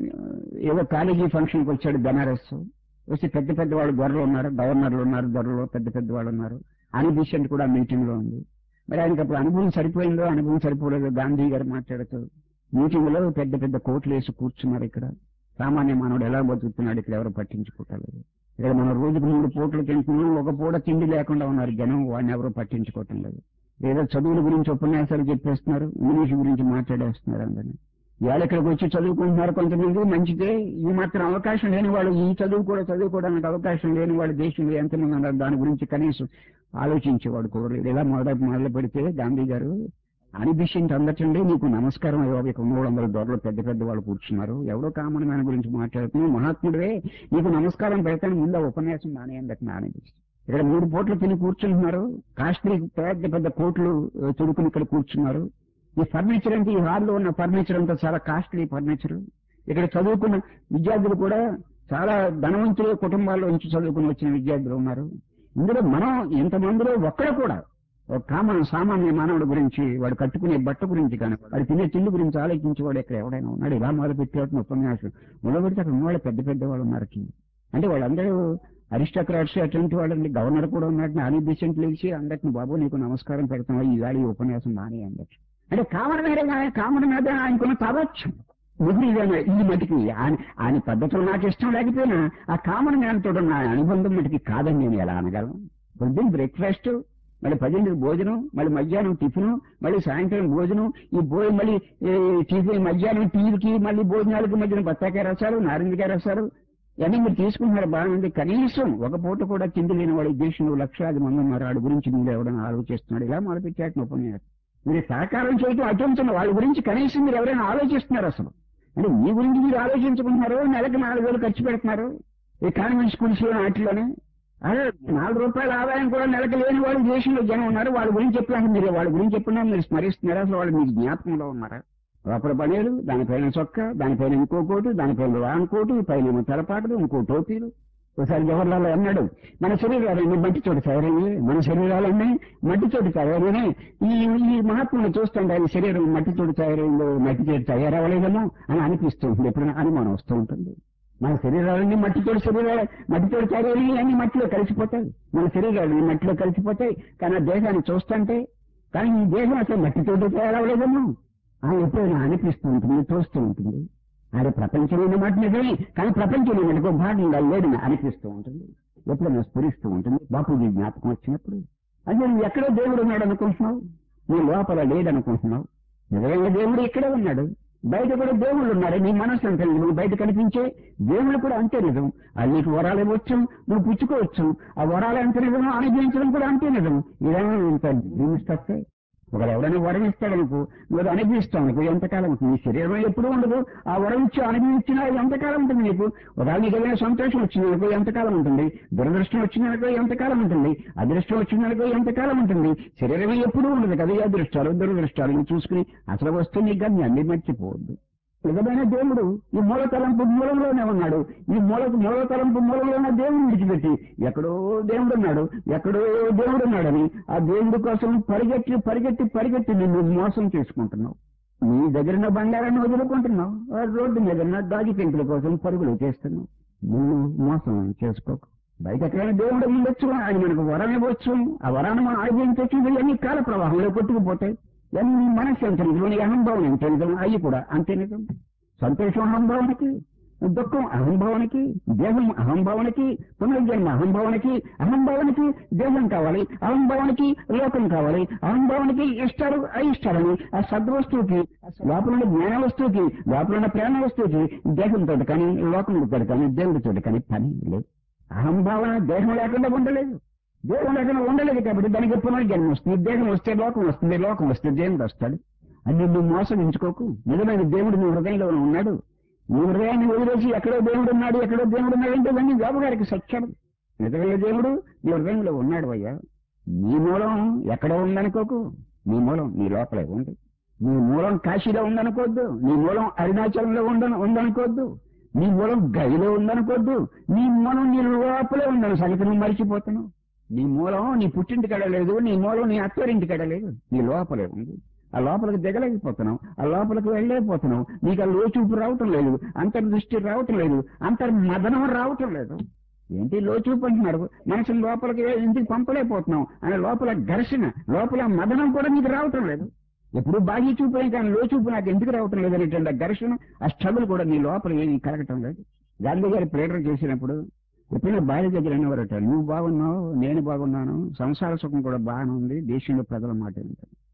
ఏదో కాలేజీ ఫంక్షన్కి వచ్చాడు బెనారస్ వచ్చి పెద్ద పెద్ద వాళ్ళు గొర్రెలు ఉన్నారు గవర్నర్లు ఉన్నారు గొర్రెలు పెద్ద పెద్ద వాళ్ళు ఉన్నారు అనిబిషెంట్ కూడా మీటింగ్ లో ఉంది మరి ఆయనకి అప్పుడు అనుభవం సరిపోయిందో అనుభవం సరిపోలేదో గాంధీ గారు మాట్లాడుతూ మీటింగ్ లో పెద్ద పెద్ద కోట్లు వేసి కూర్చున్నారు ఇక్కడ సామాన్య మానవుడు ఎలా బతుకుతున్నాడు ఇక్కడ ఎవరు పట్టించుకోవట్లేదు ఇక్కడ మనం రోజుకు మూడు పూటలు తింటున్నాం ఒక పూట తిండి లేకుండా ఉన్నారు జనం వాడిని ఎవరు పట్టించుకోవటం లేదు ఏదో చదువుల గురించి ఉపన్యాసాలు చెప్పేస్తున్నారు ఇంగ్లీష్ గురించి మాట్లాడేస్తున్నారు అందరినీ ఇవాళ ఇక్కడికి వచ్చి చదువుకుంటున్నారు కొంతమంది మంచిదే ఈ మాత్రం అవకాశం లేని వాళ్ళు ఈ చదువు కూడా చదువుకోవడానికి అవకాశం లేని వాళ్ళు దేశంలో ఎంతమంది ఉన్నారు దాని గురించి కనీసం ఆలోచించేవాడు కూడా లేడు. ఇలా మొదట మొదలు పెడితే గాంధీ గారు అనిబిషింట్ అందటండి నీకు నమస్కారం అయ్యో ఇక మూడు వందల దొరలు పెద్ద పెద్ద వాళ్ళు కూర్చున్నారు ఎవడో కామన్ మ్యాన్ గురించి మాట్లాడుతున్నావు మహాత్ముడే నీకు నమస్కారం పెడతాను ముందు ఆ ఉపన్యాసం నానేందట నానేపిస్తుంది ఇక్కడ మూడు పూట్లు తిని కూర్చుంటున్నారు కాస్ట్లీ పెద్ద పెద్ద కోట్లు ఆ, తొడుకుని ఇక్కడ కూర్చున్నారు ఈ ఫర్నిచర్ అంటే ఈ హాల్లో ఉన్న ఫర్నిచర్ అంతా చాలా కాస్ట్లీ ఫర్నిచర్ ఇక్కడ చదువుకున్న విద్యార్థులు కూడా చాలా ధనవంతుల కుటుంబాల్లో నుంచి చదువుకుని వచ్చిన విద్యార్థులు ఉన్నారు ఇందులో మనం ఇంతమందిలో ఒక్కడు కూడా ఒక కామన్ సామాన్య మానవుడి గురించి వాడు కట్టుకునే బట్ట గురించి కానీ వాడు తినే తిండి గురించి ఆలోచించేవాడు ఇక్కడ ఎవడైనా ఉన్నాడు ఇలా మొదలు పెట్టేవాడు ఉపన్యాసం మొదలు పెడితే అక్కడ ఉన్నవాళ్ళు పెద్ద పెద్ద వాళ్ళు ఉన్నారు కింద. అంటే వాళ్ళందరూ అరిస్టోక్రాట్స్ అటువంటి వాళ్ళని గవర్నర్ కూడా ఉన్నాడు నాని బిసెంట్ లేచి అందరిని బాబు నీకు నమస్కారం పెడతాం ఈ గాలి ఉపన్యాసం నాని అందరు అంటే కామన్ మీద కామన్ మీద ఆయనకున్న తావచ్చు ముగ్గురు ఈ మటుకి ఆయన ఆయన పద్ధతులు నాకు ఇష్టం లేకపోయినా ఆ కామన్ మ్యాన్ తోడు నా అనుబంధం మటుకి కాదని నేను ఎలా అనగలను పొద్దున్న బ్రేక్ఫాస్ట్ మళ్ళీ పదింటికి భోజనం మళ్ళీ మధ్యాహ్నం టిఫిన్ మళ్ళీ సాయంత్రం భోజనం ఈ భోజనం మళ్ళీ ఈ టిఫిన్ మధ్యాహ్నం టీకి మళ్ళీ భోజనాలకు మధ్యన బత్తాకాయ రసాలు నారింజకాయ రసాలు ఇవన్నీ మీరు తీసుకుంటున్నారు బాగుంది కనీసం ఒక పూట కూడా తిండి లేని వాడు ఈ దేశంలో లక్షలాది మంది ఉన్నారు వాడి గురించి మీరు ఎవరైనా ఆలోచిస్తున్నాడు ఇలా మొదలుపెట్టాక ఉపన్యాసం మీరు సహకారం చేయటం అటుంచిన వాళ్ళ గురించి కనీసం మీరు ఎవరైనా ఆలోచిస్తున్నారు అసలు అంటే మీ గురించి మీరు ఆలోచించుకుంటున్నారు నెలకు నాలుగు వేలు ఖర్చు పెడుతున్నారు ఈ కాన్వెంట్ స్కూల్స్ లో వాటిలోనే అదే నాలుగు రూపాయల ఆదాయం కూడా నెలకు లేని వాళ్ళు దేశంలో జనం ఉన్నారు వాళ్ళ గురించి చెప్పినాక మీరు వాళ్ళ గురించి చెప్పినా మీరు స్మరిస్తున్నారు అసలు వాళ్ళు మీకు జ్ఞాపకంలో ఉన్నారా లోపల పనేలు దానిపైన చొక్క దానిపైన ఇంకో కోటు దానిపైన రాన్ కోటు పైన తెలపాటలు ఇంకో టోపీలు ఒకసారి జవహర్లాల్ అన్నాడు మన శరీరాలన్నీ మట్టి చోటు తయారయ్యి మన శరీరాలన్నీ మట్టి చోటు తయారైనా ఈ ఈ మహాత్ముని చూస్తుంటే ఆయన శరీరం మట్టి చోటు తయారైందో మట్టి చోటు తయారవ్వలేదేమో అని అనిపిస్తూ ఉంటుంది ఎప్పుడైనా అనుమానం వస్తూ ఉంటుంది మన శరీరాలన్నీ మట్టితోటి శరీరాలు మట్టితోటి తయారయ్యి అన్ని మట్టిలో కలిసిపోతాయి మన శరీరాలు మట్టిలో కలిసిపోతాయి కానీ ఆ దేహాన్ని చూస్తుంటే కానీ ఈ దేహం అసలు మట్టితోటి తయారవ్వలేదేమో అని ఎప్పుడైనా అనిపిస్తూ ఉంటుంది చూస్తూ ఉంటుంది అది ప్రపంచమైన మాట నిజమే కానీ ప్రపంచంలో మనకు భాగంగా లేదని అనిపిస్తూ ఉంటుంది ఎప్పుడైనా స్ఫురిస్తూ ఉంటుంది బాపూజీ జ్ఞాపకం వచ్చినప్పుడు అంటే నువ్వు ఎక్కడో దేవుడు ఉన్నాడు అనుకుంటున్నావు నీ లోపల లేడనుకుంటున్నావు నిజంగా దేవుడు ఇక్కడే ఉన్నాడు బయట కూడా దేవుళ్ళు ఉన్నారు నీ మనసు అంటే నువ్వు బయట కనిపించే దేవుళ్ళు కూడా అంతే నిజం అది నీకు వరాలు ఇవ్వచ్చు నువ్వు పుచ్చుకోవచ్చు ఆ వరాలు అంతే నిజం అనుభవించడం కూడా అంతే నిజం ఇదేమో ఇంత జీవిస్తే ఒకరు ఎవడైనా వరం ఇస్తాడనుకో నువ్వు అది అనుభవిస్తావు అనుకో ఎంతకాలం ఉంటుంది నీ శరీరం ఎప్పుడు ఉండదు ఆ వరం ఇచ్చి అనుభవించినా అది ఎంతకాలం ఉంటుంది నీకు ఒకవేళ నీకు ఏదైనా సంతోషం వచ్చిందనుకో ఎంతకాలం ఉంటుంది దురదృష్టం వచ్చిందనుకో ఎంతకాలం ఉంటుంది అదృష్టం వచ్చిందనుకో ఎంతకాలం ఉంటుంది శరీరం ఎప్పుడూ ఉండదు కదా ఈ అదృష్టాలు దురదృష్టాలు ఇవి చూసుకుని అసలు వస్తువు నీ గమ్యాన్ని మర్చిపోవద్దు నిజమైన దేవుడు ఈ మూల తలంపు మూలంలోనే ఉన్నాడు ఈ మూల మూల తలంపు మూలంలో ఉన్న దేవుడు విడిచిపెట్టి ఎక్కడో దేవుడు ఉన్నాడు ఎక్కడో దేవుడు ఉన్నాడని ఆ దేవుడి కోసం పరిగెట్టి పరిగెట్టి పరిగెట్టి నిన్ను మోసం చేసుకుంటున్నావు నీ దగ్గర ఉన్న బంగారాన్ని వదులుకుంటున్నావు ఆ రోడ్డు మీద ఉన్న దాగి పెంకుల కోసం పరుగులు చేస్తున్నావు నువ్వు మోసం చేసుకోకు బయట ఎక్కడైనా దేవుడు ఉండొచ్చు ఆయన మనకు వరం ఇవ్వచ్చు ఆ వరాన్ని మనం ఆలోచించవచ్చు ఇవన్నీ కాల ప్రవాహంలో కొట్టుకుపోతాయి ఇవన్నీ నీ మనస్సు ఎంత నిజం నీ అహంభావం ఎంత నిజం అవి కూడా అంతే నిజం సంతోషం అహంభావనకి దుఃఖం అహంభావనకి దేహం అహంభావనకి పునర్జన్మ అహంభావనకి అహంభావనకి దేహం కావాలి అహంభావనకి లోకం కావాలి అహంభావనకి ఇష్టాలు అయిష్టాలని ఆ సద్వస్తువుకి లోపల జ్ఞాన వస్తువుకి లోపల ప్రేమ వస్తువుకి దేహంతో కానీ లోకంతో కానీ దేవుడితో కానీ పని లేదు అహంభావన దేహం లేకుండా ఉండలేదు దేహం లేకుండా ఉండలేదు కాబట్టి దానికి పునర్జన్మ వస్తుంది దేహం వస్తే లోకం వస్తుంది లోకం వస్తే దేవుడు వస్తాడు అది నువ్వు మోసగించుకోకు నిజమైన దేవుడు నీ హృదయంలో ఉన్నాడు నీ హృదయాన్ని వదిలేసి ఎక్కడో దేవుడు ఉన్నాడు ఎక్కడో దేవుడు ఉన్నాడు అంటే ఇవన్నీ గారికి సత్యం నిజమైన దేవుడు నీ హృదయంలో ఉన్నాడు అయ్యా నీ మూలం ఎక్కడ ఉందనుకోకు నీ మూలం నీ లోపలే ఉంది నీ మూలం కాశీలో ఉందనుకోవద్దు నీ మూలం అరుణాచలంలో ఉందని ఉందనుకోవద్దు నీ మూలం గదిలో ఉందనుకోవద్దు నీ మూలం నీ లోపలే ఉందని సంగతి నువ్వు మర్చిపోతున్నావు నీ మూలం నీ పుట్టింటి కడ లేదు నీ మూలం నీ అత్తరింటి కడ లేదు నీ లోపలే ఉంది ఆ లోపలికి దిగలేకపోతున్నావు ఆ లోపలికి వెళ్ళలేకపోతున్నావు నీకు ఆ లోచూపు రావటం లేదు అంతర్దృష్టి రావటం లేదు అంతర్మదనం రావటం లేదు ఏంటి లోచూపు అంటున్నారు మనసుని లోపలికి ఇంటికి పంపలేకపోతున్నాం అనే లోపల ఘర్షణ లోపల మదనం కూడా నీకు రావటం లేదు ఎప్పుడు బాహ్య చూపు కానీ లోచూపు నాకు ఎందుకు రావటం లేదు అనేటువంటి ఆ ఘర్షణ ఆ స్ట్రగుల్ కూడా నీ లోపల ఏమీ కలగటం లేదు గాంధీ గారి ప్రేరణ చేసినప్పుడు ఎప్పుడైనా భార్య దగ్గర అనేవారట నువ్వు బాగున్నావు నేను బాగున్నాను సంసార సుఖం కూడా బాగానే ఉంది దేశంలో ప్రజల మాట ఏంటంటే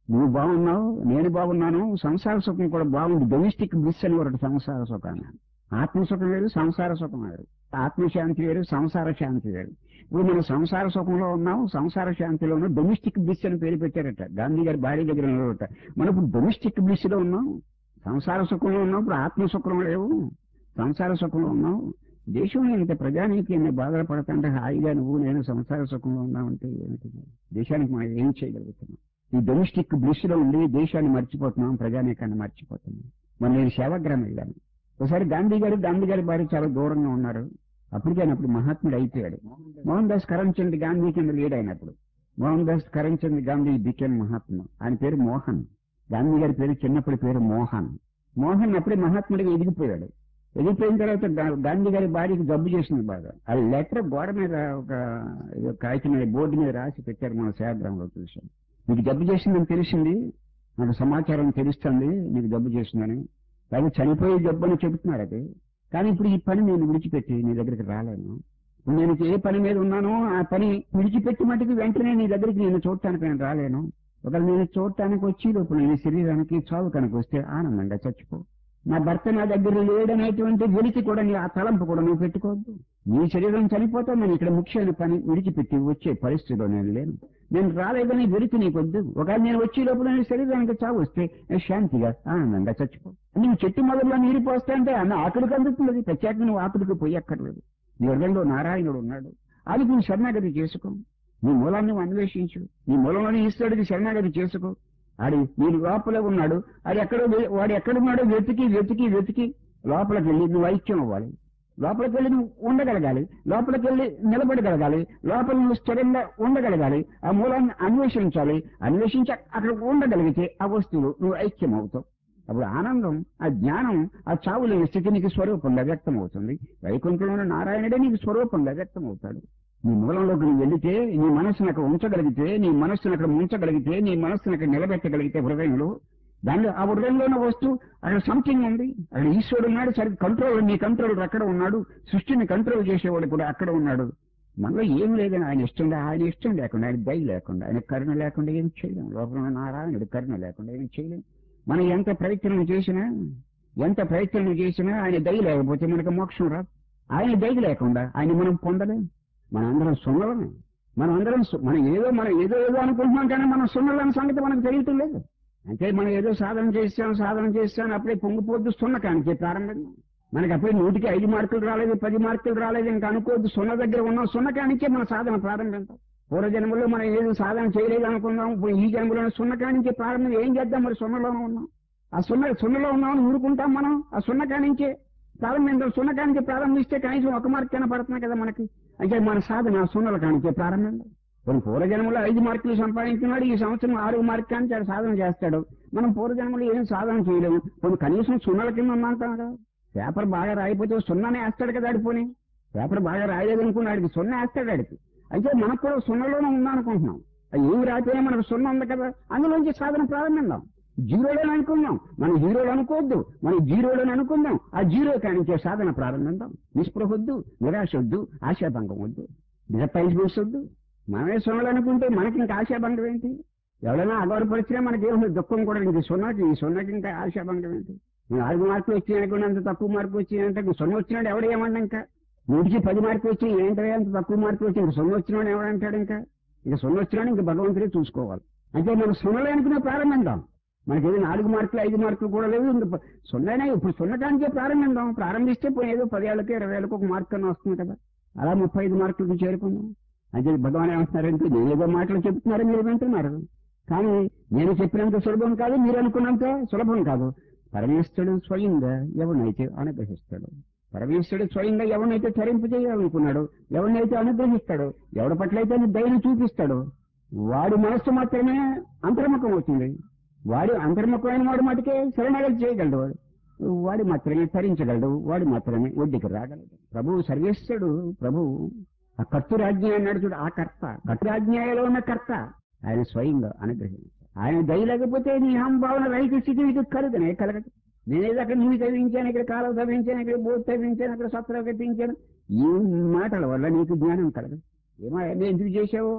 నువ్వు బాగున్నావు నేను బాగున్నాను సంసార సుఖం కూడా బాగుంది డొమెస్టిక్ బ్లిస్ అని ఒకటి సంసార సుఖాన్ని ఆత్మసుఖం వేరు సంసార సుఖం వేరు ఆత్మశాంతి వేరు సంసార శాంతి వేరు ఇప్పుడు మనం సంసార సుఖంలో ఉన్నాం సంసార శాంతిలోనూ డొమెస్టిక్ బ్లిస్ అని పేరు పెట్టారట గాంధీ గారి భార్య దగ్గర ఉన్నారట మనం ఇప్పుడు డొమెస్టిక్ బ్లిస్ లో ఉన్నాం సంసార సుఖంలో ఉన్నాం ఇప్పుడు ఆత్మ సుఖంలో లేవు సంసార సుఖంలో ఉన్నాం దేశంలో ఇంత ప్రజానికి ఎన్ని బాధలు పడతాంటే హాయిగా నువ్వు నేను సంసార సుఖంలో ఉన్నామంటే ఏమిటి దేశానికి మనం ఏం చేయగలుగుతున్నాం ఈ డొమెస్టిక్ బ్లిస్ లో ఉండి దేశాన్ని మర్చిపోతున్నాం ప్రజానీకాన్ని మర్చిపోతున్నాం మరి నేను సేవాగ్రామం వెళ్ళాను ఒకసారి గాంధీ గారు గాంధీ గారి భార్య చాలా దూరంగా ఉన్నారు అప్పటికే ఆయన అప్పుడు మహాత్ముడు అయిపోయాడు మోహన్ దాస్ కరంచంద్ గాంధీ కింద లీడ్ అయినప్పుడు మోహన్ దాస్ కరంచంద్ గాంధీ బికెన్ మహాత్మ ఆయన పేరు మోహన్ గాంధీ గారి పేరు చిన్నప్పటి పేరు మోహన్ మోహన్ అప్పుడే మహాత్ముడిగా ఎదిగిపోయాడు ఎదిగిపోయిన తర్వాత గా- గాంధీ గారి భార్యకి జబ్బు చేసింది బాగా ఆ లెటర్ గోడ మీద ఒక ఏదో కాగితం మీద బోర్డు మీద రాసి పెట్టారు మన సేద్రంలో చూసాం నీకు జబ్బు చేసిందని తెలిసింది నాకు సమాచారం తెలుస్తుంది నీకు జబ్బు చేసిందని అది చనిపోయే జబ్బు అని చెబుతున్నారు అది కానీ ఇప్పుడు ఈ పని నేను విడిచిపెట్టి నీ దగ్గరికి రాలేను ఇప్పుడు నేను ఏ పని మీద ఉన్నానో ఆ పని విడిచిపెట్టి మటుకు వెంటనే నీ దగ్గరికి నేను చూడటానికి నేను రాలేను ఒకవేళ నేను చూడటానికి వచ్చి లోపల నీ శరీరానికి చావు కనుక వస్తే ఆనందంగా చచ్చిపో నా భర్త నా దగ్గర లేడనేటువంటి వెలికి కూడా నీ ఆ తలంపు కూడా నువ్వు పెట్టుకోవద్దు నీ శరీరం చనిపోతే నేను ఇక్కడ ముఖ్యమైన పని విడిచిపెట్టి వచ్చే పరిస్థితిలో నేను లేను నేను రాలేదని వెలికి నీకొద్దు ఒకవేళ నేను వచ్చే లోపల నీ శరీరానికి చావు వస్తే నేను శాంతిగా ఆనందంగా చచ్చిపో నువ్వు చెట్టు మొదల్లో నీరు పోస్తా అంటే అన్న ఆకుడికి అందుతుంది ప్రత్యేకంగా నువ్వు ఆకుడికి పోయక్కర్లేదు నీ హృదయంలో నారాయణుడు ఉన్నాడు అది నువ్వు శరణాగతి చేసుకో నీ మూలాన్ని నువ్వు అన్వేషించు నీ మూలంలోని ఈశ్వరుడికి శరణాగతి చేసుకో ఆడి నీ లోపలే ఉన్నాడు అది ఎక్కడో వె- వాడు ఎక్కడున్నాడో వెతికి వెతికి వెతికి లోపలికి వెళ్ళి నువ్వు ఐక్యం అవ్వాలి లోపలికి వెళ్ళి నువ్వు ఉండగలగాలి లోపలికి వెళ్ళి నిలబడగలగాలి లోపల నువ్వు స్థిరంగా ఉండగలగాలి ఆ మూలాన్ని అన్వేషించాలి అన్వేషించి అక్కడ ఉండగలిగితే ఆ వస్తువు నువ్వు ఐక్యం అవుతావు అప్పుడు ఆనందం ఆ జ్ఞానం ఆ చావు లేని స్థితి నీకు స్వరూపంగా వ్యక్తం అవుతుంది వైకుంఠంలో ఉన్న నారాయణుడే నీకు స్వరూపంగా వ్యక్తం అవుతాడు నీ మూలంలోకి నువ్వు వెళితే నీ మనస్సును అక్కడ ఉంచగలిగితే నీ మనస్సును అక్కడ ఉంచగలిగితే నీ మనస్సును అక్కడ నిలబెట్టగలిగితే హృదయంలో దానిలో ఆ హృదయంలో ఉన్న వస్తువు అక్కడ సంథింగ్ ఉంది అక్కడ ఈశ్వరుడు ఉన్నాడు సరి కంట్రోల్ నీ కంట్రోల్ అక్కడ ఉన్నాడు సృష్టిని కంట్రోల్ చేసేవాడు కూడా అక్కడ ఉన్నాడు మనలో ఏం లేదని ఆయన ఇష్టం లే- ఆయన ఇష్టం లేకుండా ఆయన దయ లేకుండా ఆయన కరుణ లేకుండా ఏం చేయలేం లోపల ఉన్న నారాయణుడు కరుణ లేకుండా ఏం చేయలేం మనం ఎంత ప్రయత్నం చేసినా ఎంత ప్రయత్నం చేసినా ఆయన దయ లేకపోతే మనకు మోక్షం రాదు ఆయన దయ లేకుండా ఆయన మనం పొందలేం మన అందరం సున్నలమే మనం అందరం సు- మనం ఏదో మనం ఏదో ఏదో అనుకుంటున్నాం కానీ మనం సున్నలని సంగతి మనకు తెలియటం లేదు అంటే మనం ఏదో సాధన చేస్తాం సాధన చేస్తాం అప్పుడే పొంగిపోద్దు సున్న కానికే ప్రారంభం మనకి అప్పుడే నూటికి ఐదు మార్కులు రాలేదు పది మార్కులు రాలేదు ఇంకా అనుకోవద్దు సున్న దగ్గర ఉన్నాం సున్న కానికే మన సాధన ప్రారంభించాం పూర్వ జన్మలో మనం ఏదో సాధన చేయలేదు అనుకుందాం ఇప్పుడు ఈ జన్మలో సున్న కానించే ప్రారంభం ఏం చేద్దాం మరి సున్నలోనే ఉన్నాం ఆ సున్న సున్నలో ఉన్నామని ఊరుకుంటాం మనం ఆ సున్న కానించే ప్రారంభించాం సున్న కానించే ప్రారంభిస్తే కనీసం ఒక మార్క్ అయినా పడుతున్నాయి కదా మనకి అంటే మన సాధన ఆ సున్నల కానించే ప్రారంభంలో కొన్ని పూర్వజన్మలో ఐదు మార్కులు సంపాదించినాడు ఈ సంవత్సరం ఆరు మార్క్ కానీ ఆడు సాధన చేస్తాడు మనం పూర్వజన్మలో ఏం సాధన చేయలేము కొన్ని కనీసం సున్నల కింద ఉన్నాం కదా పేపర్ బాగా రాయిపోతే సున్నానే వేస్తాడు కదా ఆడిపోని పేపర్ బాగా రాయలేదు అనుకున్నాడికి సున్నా వేస్తాడు ఆడికి అయితే మనకు కూడా సున్నలోనే ఉందాం అనుకుంటున్నాం అది ఏమి రాకపోయినా మనకు సున్న ఉంది కదా అందులోంచి సాధన ప్రారంభిద్దాం జీరోలోనే అనుకుందాం మనం జీరోలు అనుకోవద్దు మనం జీరోలోనే అనుకుందాం ఆ జీరో కానించే సాధన ప్రారంభిద్దాం నిస్పృహ వద్దు నిరాశ వద్దు ఆశాభంగం వద్దు డిసప్పాయింట్మెంట్స్ వద్దు మనమే సున్నలు అనుకుంటే మనకి ఇంకా ఆశాభంగం ఏంటి ఎవరైనా అగౌరవపరిచినా మనకి ఏమి దుఃఖం కూడా ఇంక సున్నకి ఈ సున్నకి ఇంకా ఆశాభంగం ఏంటి నేను ఆరు మార్కులు వచ్చినాయి అంత తక్కువ మార్కులు వచ్చినాయంటే ఇంక సున్న వచ్చినాడు ఎవడు ఏమన్నా ఇంకా నూటికి పది మార్కులు వచ్చి ఏంటో అంత తక్కువ మార్కులు వచ్చి ఇంక సున్న వచ్చినాడు ఎవడంటాడు ఇంకా ఇక సున్న వచ్చినాడు ఇంకా భగవంతుడే చూసుకోవాలి అంటే మనం సున్నలే అనుకునే ప్రారంభిద్దాం మనకి ఏదో నాలుగు మార్కులు ఐదు మార్కులు కూడా లేవు ఇంక ప- సున్ననే ఇప్పుడు సున్నటానికే ప్రారంభిద్దాం ప్రారంభిస్తే పోయి ఏదో పదేళ్ళకి ఇరవై ఏళ్ళకి ఒక మార్క్ అన్న వస్తుంది కదా అలా ముప్పై ఐదు మార్కులకి చేరుకుందాం అయితే భగవాన్ ఏమంటున్నారంటే నేను ఏదో మాటలు చెప్తున్నారు మీరు వింటున్నారు కానీ నేను చెప్పినంత సులభం కాదు మీరు అనుకున్నంత సులభం కాదు పరమేశ్వరుడు స్వయంగా ఎవరినైతే అనుగ్రహిస్తాడు పరమేశ్వరుడు స్వయంగా ఎవరినైతే తరింపు చేయాలనుకున్నాడు ఎవరినైతే అనుగ్రహిస్తాడో ఎవరి పట్లయితే దయను చూపిస్తాడో వాడి మనస్సు మాత్రమే అంతర్ముఖం అవుతుంది వాడు అంతర్ముఖమైన వాడు మటుకే శరణాగతి చేయగలడు వాడు వాడు మాత్రమే తరించగలడు వాడు మాత్రమే ఒడ్డుకి రాగలడు ప్రభువు సర్వేశ్వరుడు ప్రభువు ఆ కర్తురాజ్ఞ అన్నాడు చూడు ఆ కర్త కర్తురాజ్ఞలో ఉన్న కర్త ఆయన స్వయంగా అనుగ్రహించాడు ఆయన దయ లేకపోతే నీ అహంభావన రైతు స్థితి నీకు కలుగనే కలగదు నేనేదో అక్కడ నీళ్ళు తవ్వించాను ఇక్కడ కాలువ తవ్వించాను ఇక్కడ బోట్ తవ్వించాను అక్కడ సత్రం కట్టించాను ఈ మాటల వల్ల నీకు జ్ఞానం కలగదు ఏమో ఎందుకు చేశావు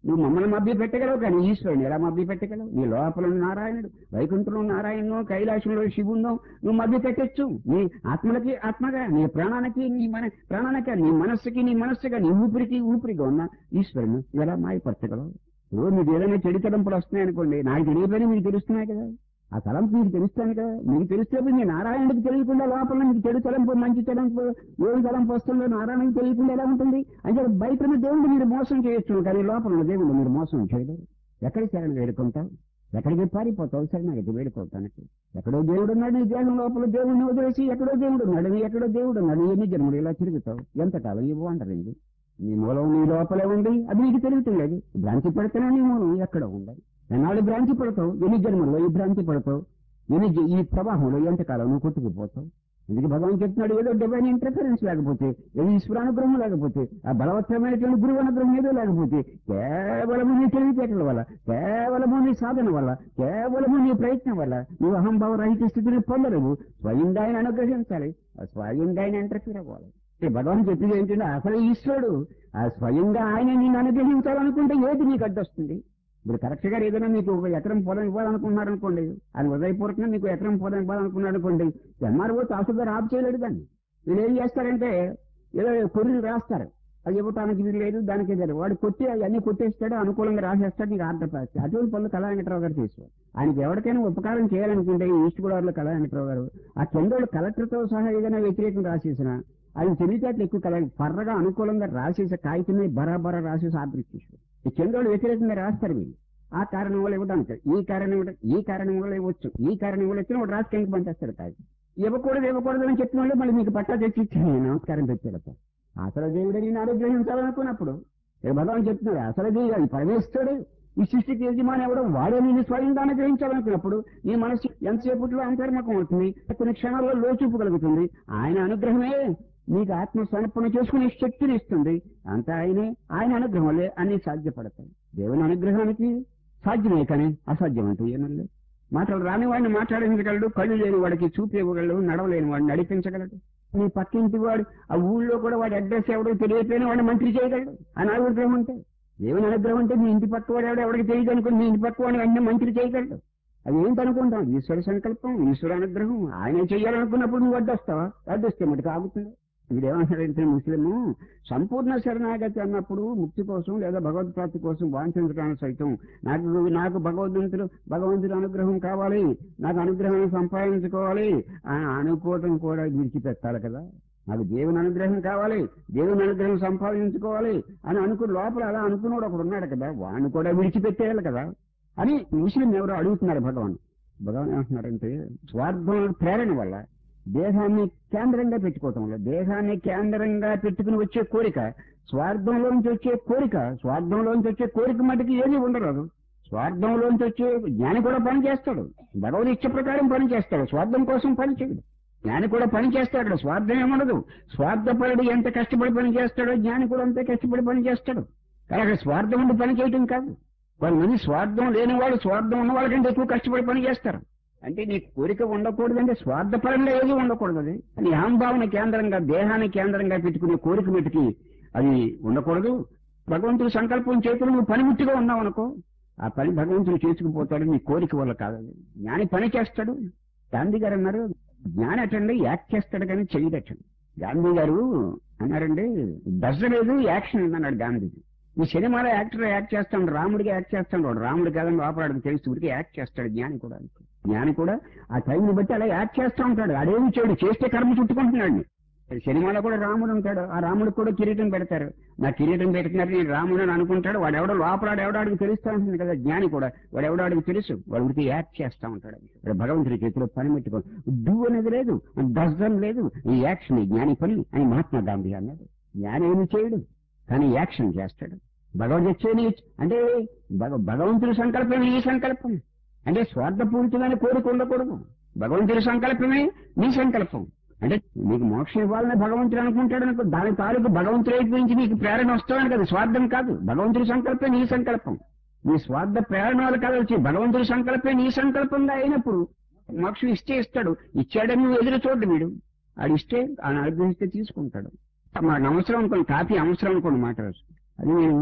నువ్వు మమ్మల్ని మభ్య పెట్టగలవు కానీ ఈశ్వరుని ఎలా మభ్య పెట్టగలవు నీ లోపల ఉన్న నారాయణుడు వైకుంఠంలో నారాయణను కైలాసంలో శివుందో నువ్వు మభ్య పెట్టచ్చు నీ ఆత్మలకి ఆత్మగా నీ ప్రాణానికి నీ మన ప్రాణానికి నీ మనస్సుకి నీ మనస్సుగా నీ ఊపిరికి ఊపిరిగా ఉన్న ఈశ్వరుని ఎలా మాయపరచగలవు ఇప్పుడు మీకు ఏదైనా చెడు తలంపులు వస్తున్నాయి అనుకోండి నాకు తెలియకపోయినా మీకు తెలుస్తున్నాయి కదా ఆ తలంపు మీకు తెలుస్తాను కదా మీకు తెలిస్తే మీ నారాయణుడికి తెలియకుండా లోపల మీకు చెడు తలంపు మంచి తలంపు ఏం తలంపు వస్తుందో నారాయణకి తెలియకుండా ఎలా ఉంటుంది అంటే బయట ఉన్న దేవుడు మీరు మోసం చేయొచ్చు కానీ లోపల ఉన్న దేవుడు మీరు మోసం చేయలేరు ఎక్కడికి శరణ్ వేడుకుంటావు ఎక్కడికి పారిపోతావు శరణాగతి వేడుకోవటానికి ఎక్కడో దేవుడు ఉన్నాడు నీ దేహం లోపల దేవుడిని వదిలేసి ఎక్కడో దేవుడు ఉన్నాడు నీ ఎక్కడో దేవుడు ఉన్నాడు ఎన్ని జన్మలు ఇలా తిరుగుతావు ఎంతకాలం ఇవ్వ అంటారండి నీ మూలం నీ లోపలే ఉంది అది నీకు తెలియట్లేదు భ్రాంతి పడితేనే నీ మూలం ఎక్కడ ఉండదు ఎన్నాళ్ళు భ్రాంతి పడతావు ఎన్ని జన్మల్లో ఈ భ్రాంతి పడతావు ఎన్ని జ- ఈ ప్రవాహంలో ఎంతకాలం నువ్వు కొట్టుకుపోతావు ఎందుకు భగవాన్ చెప్తున్నాడు ఏదో డివైన్ ఇంటర్ఫరెన్స్ లేకపోతే ఏదో ఈశ్వరానుగ్రహం లేకపోతే ఆ బలవత్తరమైనటువంటి గురువు అనుగ్రహం ఏదో లేకపోతే కేవలము నీ తెలివితేటల వల్ల కేవలము నీ సాధన వల్ల కేవలము నీ ప్రయత్నం వల్ల నువ్వు అహంభావ రహిత స్థితిని పొందలేవు స్వయంగా ఆయన అనుగ్రహించాలి ఆ స్వయంగా ఆయన ఇంటర్ఫీర్ అవ్వాలి అంటే భగవాన్ చెప్పింది ఏంటంటే అసలు ఈశ్వరుడు ఆ స్వయంగా ఆయన నిన్ను అనుగ్రహించాలనుకుంటే ఏది నీకు అడ్డొస్తుంది ఇప్పుడు కరెక్ట్ గా ఏదైనా మీకు ఒక ఎకరం పొలం ఇవ్వాలనుకున్నారనుకోండి ఆయన ఉదయపూర్వకంగా మీకు ఎకరం పొలం ఇవ్వాలనుకున్నాడు అనుకోండి ఎంఆర్ఓ తహసీల్దార్ ఆఫ్ చేయలేడు దాన్ని వీళ్ళు ఏం చేస్తారంటే ఏదో కొర్రీలు రాస్తారు అది ఇవ్వటానికి ఇది లేదు దానికి ఇది లేదు వాడు కొట్టి అవన్నీ కొట్టేస్తాడు అనుకూలంగా రాసేస్తాడు నీకు ఆర్డర్ పాస్ అటువంటి పనులు కళా వెంకటరావు గారు చేసేవారు ఆయనకి ఎవరికైనా ఉపకారం చేయాలనుకుంటే ఈ ఈస్ట్ గోదావరిలో కళా వెంకటరావు గారు ఆ కింద కలెక్టర్తో సహా ఏదైనా వ్యతిరేకం రాసేసిన ఆయన తెలివితేటలు ఎక్కువ కల పర్రగా అనుకూలంగా రాసేసే కాగితమే బరాబరా రాసేసి ఆర్డర్ ఇచ్చేసారు ఈ చంద్రుడు వ్యతిరేకంగా రాస్తారు వీళ్ళు ఆ కారణం వల్ల ఇవ్వడానికి ఈ కారణం వల్ల ఈ కారణం వల్ల ఇవ్వచ్చు ఈ కారణం వల్ల ఇచ్చిన వాడు రాసి కిందకి పంచేస్తాడు కాగితం ఇవ్వకూడదు ఇవ్వకూడదు అని చెప్పిన వాళ్ళు మళ్ళీ మీకు పట్టా తెచ్చి ఇచ్చాను నమస్కారం తెచ్చాడు అసలు దేవుడు నేను అనుగ్రహించాలనుకున్నప్పుడు ఇక భగవాన్ చెప్తున్నాడు అసలు దేవుడు పరమేశ్వరుడు ఈ సృష్టికి యజమాని ఎవడం వాడే నేను స్వయంగా అనుగ్రహించాలనుకున్నప్పుడు నీ మనసు ఎంతసేపట్లో అంతర్ముఖం అవుతుంది కొన్ని క్షణాల్లో లోచూపు కలుగుతుంది ఆయన అనుగ్రహమే నీకు ఆత్మ సమర్పణ చేసుకునే శక్తిని ఇస్తుంది అంతా ఆయనే ఆయన అనుగ్రహం వల్లే అన్ని సాధ్యపడతాయి దేవుని అనుగ్రహానికి సాధ్యమే కానీ అసాధ్యం అంటే ఏమన్నా మాటలు రాని వాడిని మాట్లాడించగలడు కళ్ళు లేని వాడికి చూపు ఇవ్వగలడు నడవలేని వాడిని నడిపించగలడు నీ పక్కింటి వాడు ఆ ఊళ్ళో కూడా వాడి అడ్రస్ ఎవడో తెలియకపోయినా వాడిని మంత్రి చేయగలడు అని అనుగ్రహం అంటే దేవుని అనుగ్రహం అంటే మీ ఇంటి పక్క వాడు ఎవడో ఎవరికి తెలియదు అనుకుని మీ ఇంటి పక్క వాడిని అన్ని మంత్రి చేయగలడు అది ఏంటనుకుంటాం ఈశ్వర సంకల్పం ఈశ్వర అనుగ్రహం ఆయన చేయాలనుకున్నప్పుడు నువ్వు అడ్డొస్తావా అడ్డొస్తే మటుకు ఆగుతుంది ఇదేమంటారంటే ముస్లిము సంపూర్ణ శరణాగతి అన్నప్పుడు ముక్తి కోసం లేదా భగవద్ప్రాప్తి కోసం వాంఛించడానికి సైతం నాకు నాకు భగవద్వంతుడు భగవంతుడి అనుగ్రహం కావాలి నాకు అనుగ్రహాన్ని సంపాదించుకోవాలి అని అనుకోవటం కూడా విడిచిపెట్టాలి కదా నాకు దేవుని అనుగ్రహం కావాలి దేవుని అనుగ్రహం సంపాదించుకోవాలి అని అనుకు లోపల అలా అనుకున్నాడు ఒకడు ఉన్నాడు కదా వాడిని కూడా విడిచిపెట్టేయాలి కదా అని ముస్లిం ఎవరో అడుగుతున్నారు భగవాన్ భగవాన్ ఏమంటున్నారంటే స్వార్థం ప్రేరణ వల్ల దేహాన్ని కేంద్రంగా పెట్టుకోవటం వల్ల దేహాన్ని కేంద్రంగా పెట్టుకుని వచ్చే కోరిక స్వార్థంలోంచి వచ్చే కోరిక స్వార్థంలోంచి వచ్చే కోరిక మటుకు ఏమీ ఉండరాదు స్వార్థంలోంచి వచ్చే జ్ఞాని కూడా పని చేస్తాడు భగవద్ ఇచ్చ ప్రకారం పని చేస్తాడు స్వార్థం కోసం పని చేయడు జ్ఞాని కూడా పని చేస్తాడు అక్కడ స్వార్థం ఏముండదు స్వార్థపరుడు ఎంత కష్టపడి పని చేస్తాడో జ్ఞాని కూడా అంతే కష్టపడి పని చేస్తాడు కానీ అక్కడ స్వార్థం ఉండి పని చేయటం కాదు కొంతమంది స్వార్థం లేని వాళ్ళు స్వార్థం ఉన్న వాళ్ళకంటే ఎక్కువ కష్టపడి పని చేస్తారు అంటే నీ కోరిక ఉండకూడదంటే స్వార్థపరంగా ఏది ఉండకూడదు అది నీ అహంభావన కేంద్రంగా దేహాన్ని కేంద్రంగా పెట్టుకునే కోరిక మెట్టుకి అది ఉండకూడదు భగవంతుడి సంకల్పం చేతులు నువ్వు పనిముట్టిగా ఉన్నావు అనుకో ఆ పని భగవంతుడు చేసుకుపోతాడు నీ కోరిక వల్ల కాదు జ్ఞాని పని చేస్తాడు గాంధీ గారు అన్నారు జ్ఞాని అటండి యాక్ట్ చేస్తాడు కానీ చెయ్యడటండి గాంధీ గారు అన్నారండి దశ లేదు యాక్షన్ అన్నాడు గాంధీజీ ఈ సినిమాలో యాక్టర్ యాక్ట్ చేస్తాడు రాముడిగా యాక్ట్ చేస్తాడు వాడు రాముడు కాదని లోపలాడికి తెలిసి ఉడికి యాక్ట్ చేస్తాడు జ్ఞాని కూడా జ్ఞాని కూడా ఆ టైంని బట్టి అలా యాక్ట్ చేస్తూ ఉంటాడు అదేమి చేయడు చేస్తే కర్మ చుట్టుకుంటున్నాడు సినిమాలో కూడా రాముడు ఉంటాడు ఆ రాముడికి కూడా కిరీటం పెడతారు నా కిరీటం పెడుతున్నారు నేను రాముడు అని అనుకుంటాడు వాడు ఎవడో లోపలాడు ఎవడాడికి తెలుస్తూ ఉంటుంది కదా జ్ఞాని కూడా వాడు ఎవడాడికి తెలుసు వాడు ఉడికి యాక్ట్ చేస్తూ ఉంటాడు ఇక్కడ భగవంతుడి చేతిలో పని పెట్టుకో డూ అనేది లేదు డజన్ లేదు ఈ యాక్షన్ ఈ జ్ఞాని పని అని మహాత్మా గాంధీ అన్నాడు జ్ఞాని ఏమి చేయడు కానీ యాక్షన్ చేస్తాడు భగవద్గీత అంటే భగ- భగవంతుడి సంకల్పం ఈ సంకల్పం అంటే స్వార్థపూరితమైన కోరిక ఉండకూడదు భగవంతుడి సంకల్పమే నీ సంకల్పం అంటే నీకు మోక్షం ఇవ్వాలని భగవంతుడు అనుకుంటాడు అనుకో దాని తాలూకు భగవంతుడి వైపు నుంచి నీకు ప్రేరణ వస్తామని కదా స్వార్థం కాదు భగవంతుడి సంకల్పం నీ సంకల్పం నీ స్వార్థ ప్రేరణలు కావచ్చు భగవంతుడి సంకల్పం నీ సంకల్పంగా అయినప్పుడు మోక్షం ఇస్తే ఇస్తాడు ఇచ్చాడని నువ్వు ఎదురు చూడ్డు వీడు ఆడు ఇస్తే ఆయన అనుగ్రహిస్తే తీసుకుంటాడు మాకు అవసరం అనుకోండి కాపీ అవసరం అనుకోండి మాట అది నేను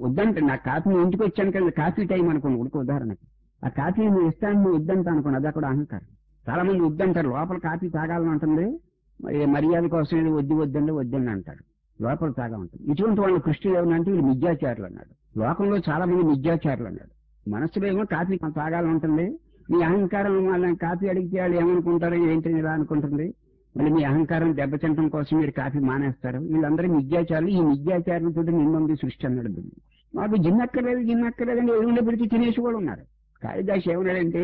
వద్దంటే నా కాఫీ నేను ఇంటికి వచ్చాను కదా కాఫీ టైం అనుకోండి ఉడక ఉదాహరణకి ఆ కాఫీ నువ్వు ఇస్తాను నువ్వు వద్దంట అనుకోండి అది అక్కడ అహంకారం చాలా మంది వద్దంటారు లోపల కాఫీ తాగాలని ఉంటుంది మరి మర్యాద కోసం ఏదో వద్దు వద్దండి వద్దండి అంటారు లోపల తాగా ఉంటుంది ఇటువంటి వాళ్ళు కృష్ణుడు ఏమనంటే వీళ్ళు మిథ్యాచారులు అన్నాడు లోకంలో చాలా మంది మిథ్యాచారులు అన్నాడు మనసులో ఏమో కాఫీ తాగాలని ఉంటుంది మీ అహంకారం వాళ్ళని కాఫీ అడిగితే వాళ్ళు ఏమనుకుంటారు ఏంటి ఇలా అనుకుంటుంది మళ్ళీ మీ అహంకారం దెబ్బతింటం కోసం మీరు కాఫీ మానేస్తారు వీళ్ళందరూ మిథ్యాచారులు ఈ మిథ్యాచారులతో నిన్నుంది సృష్టి అన్నాడు దీన్ని. మాకు జిన్నక్కర్లేదు జిన్నక్కర్లేదని ఎదుగులో పెడితే తినేసి కూడా ఉన్నారు కాళిదాస్ ఏమన్నాడంటే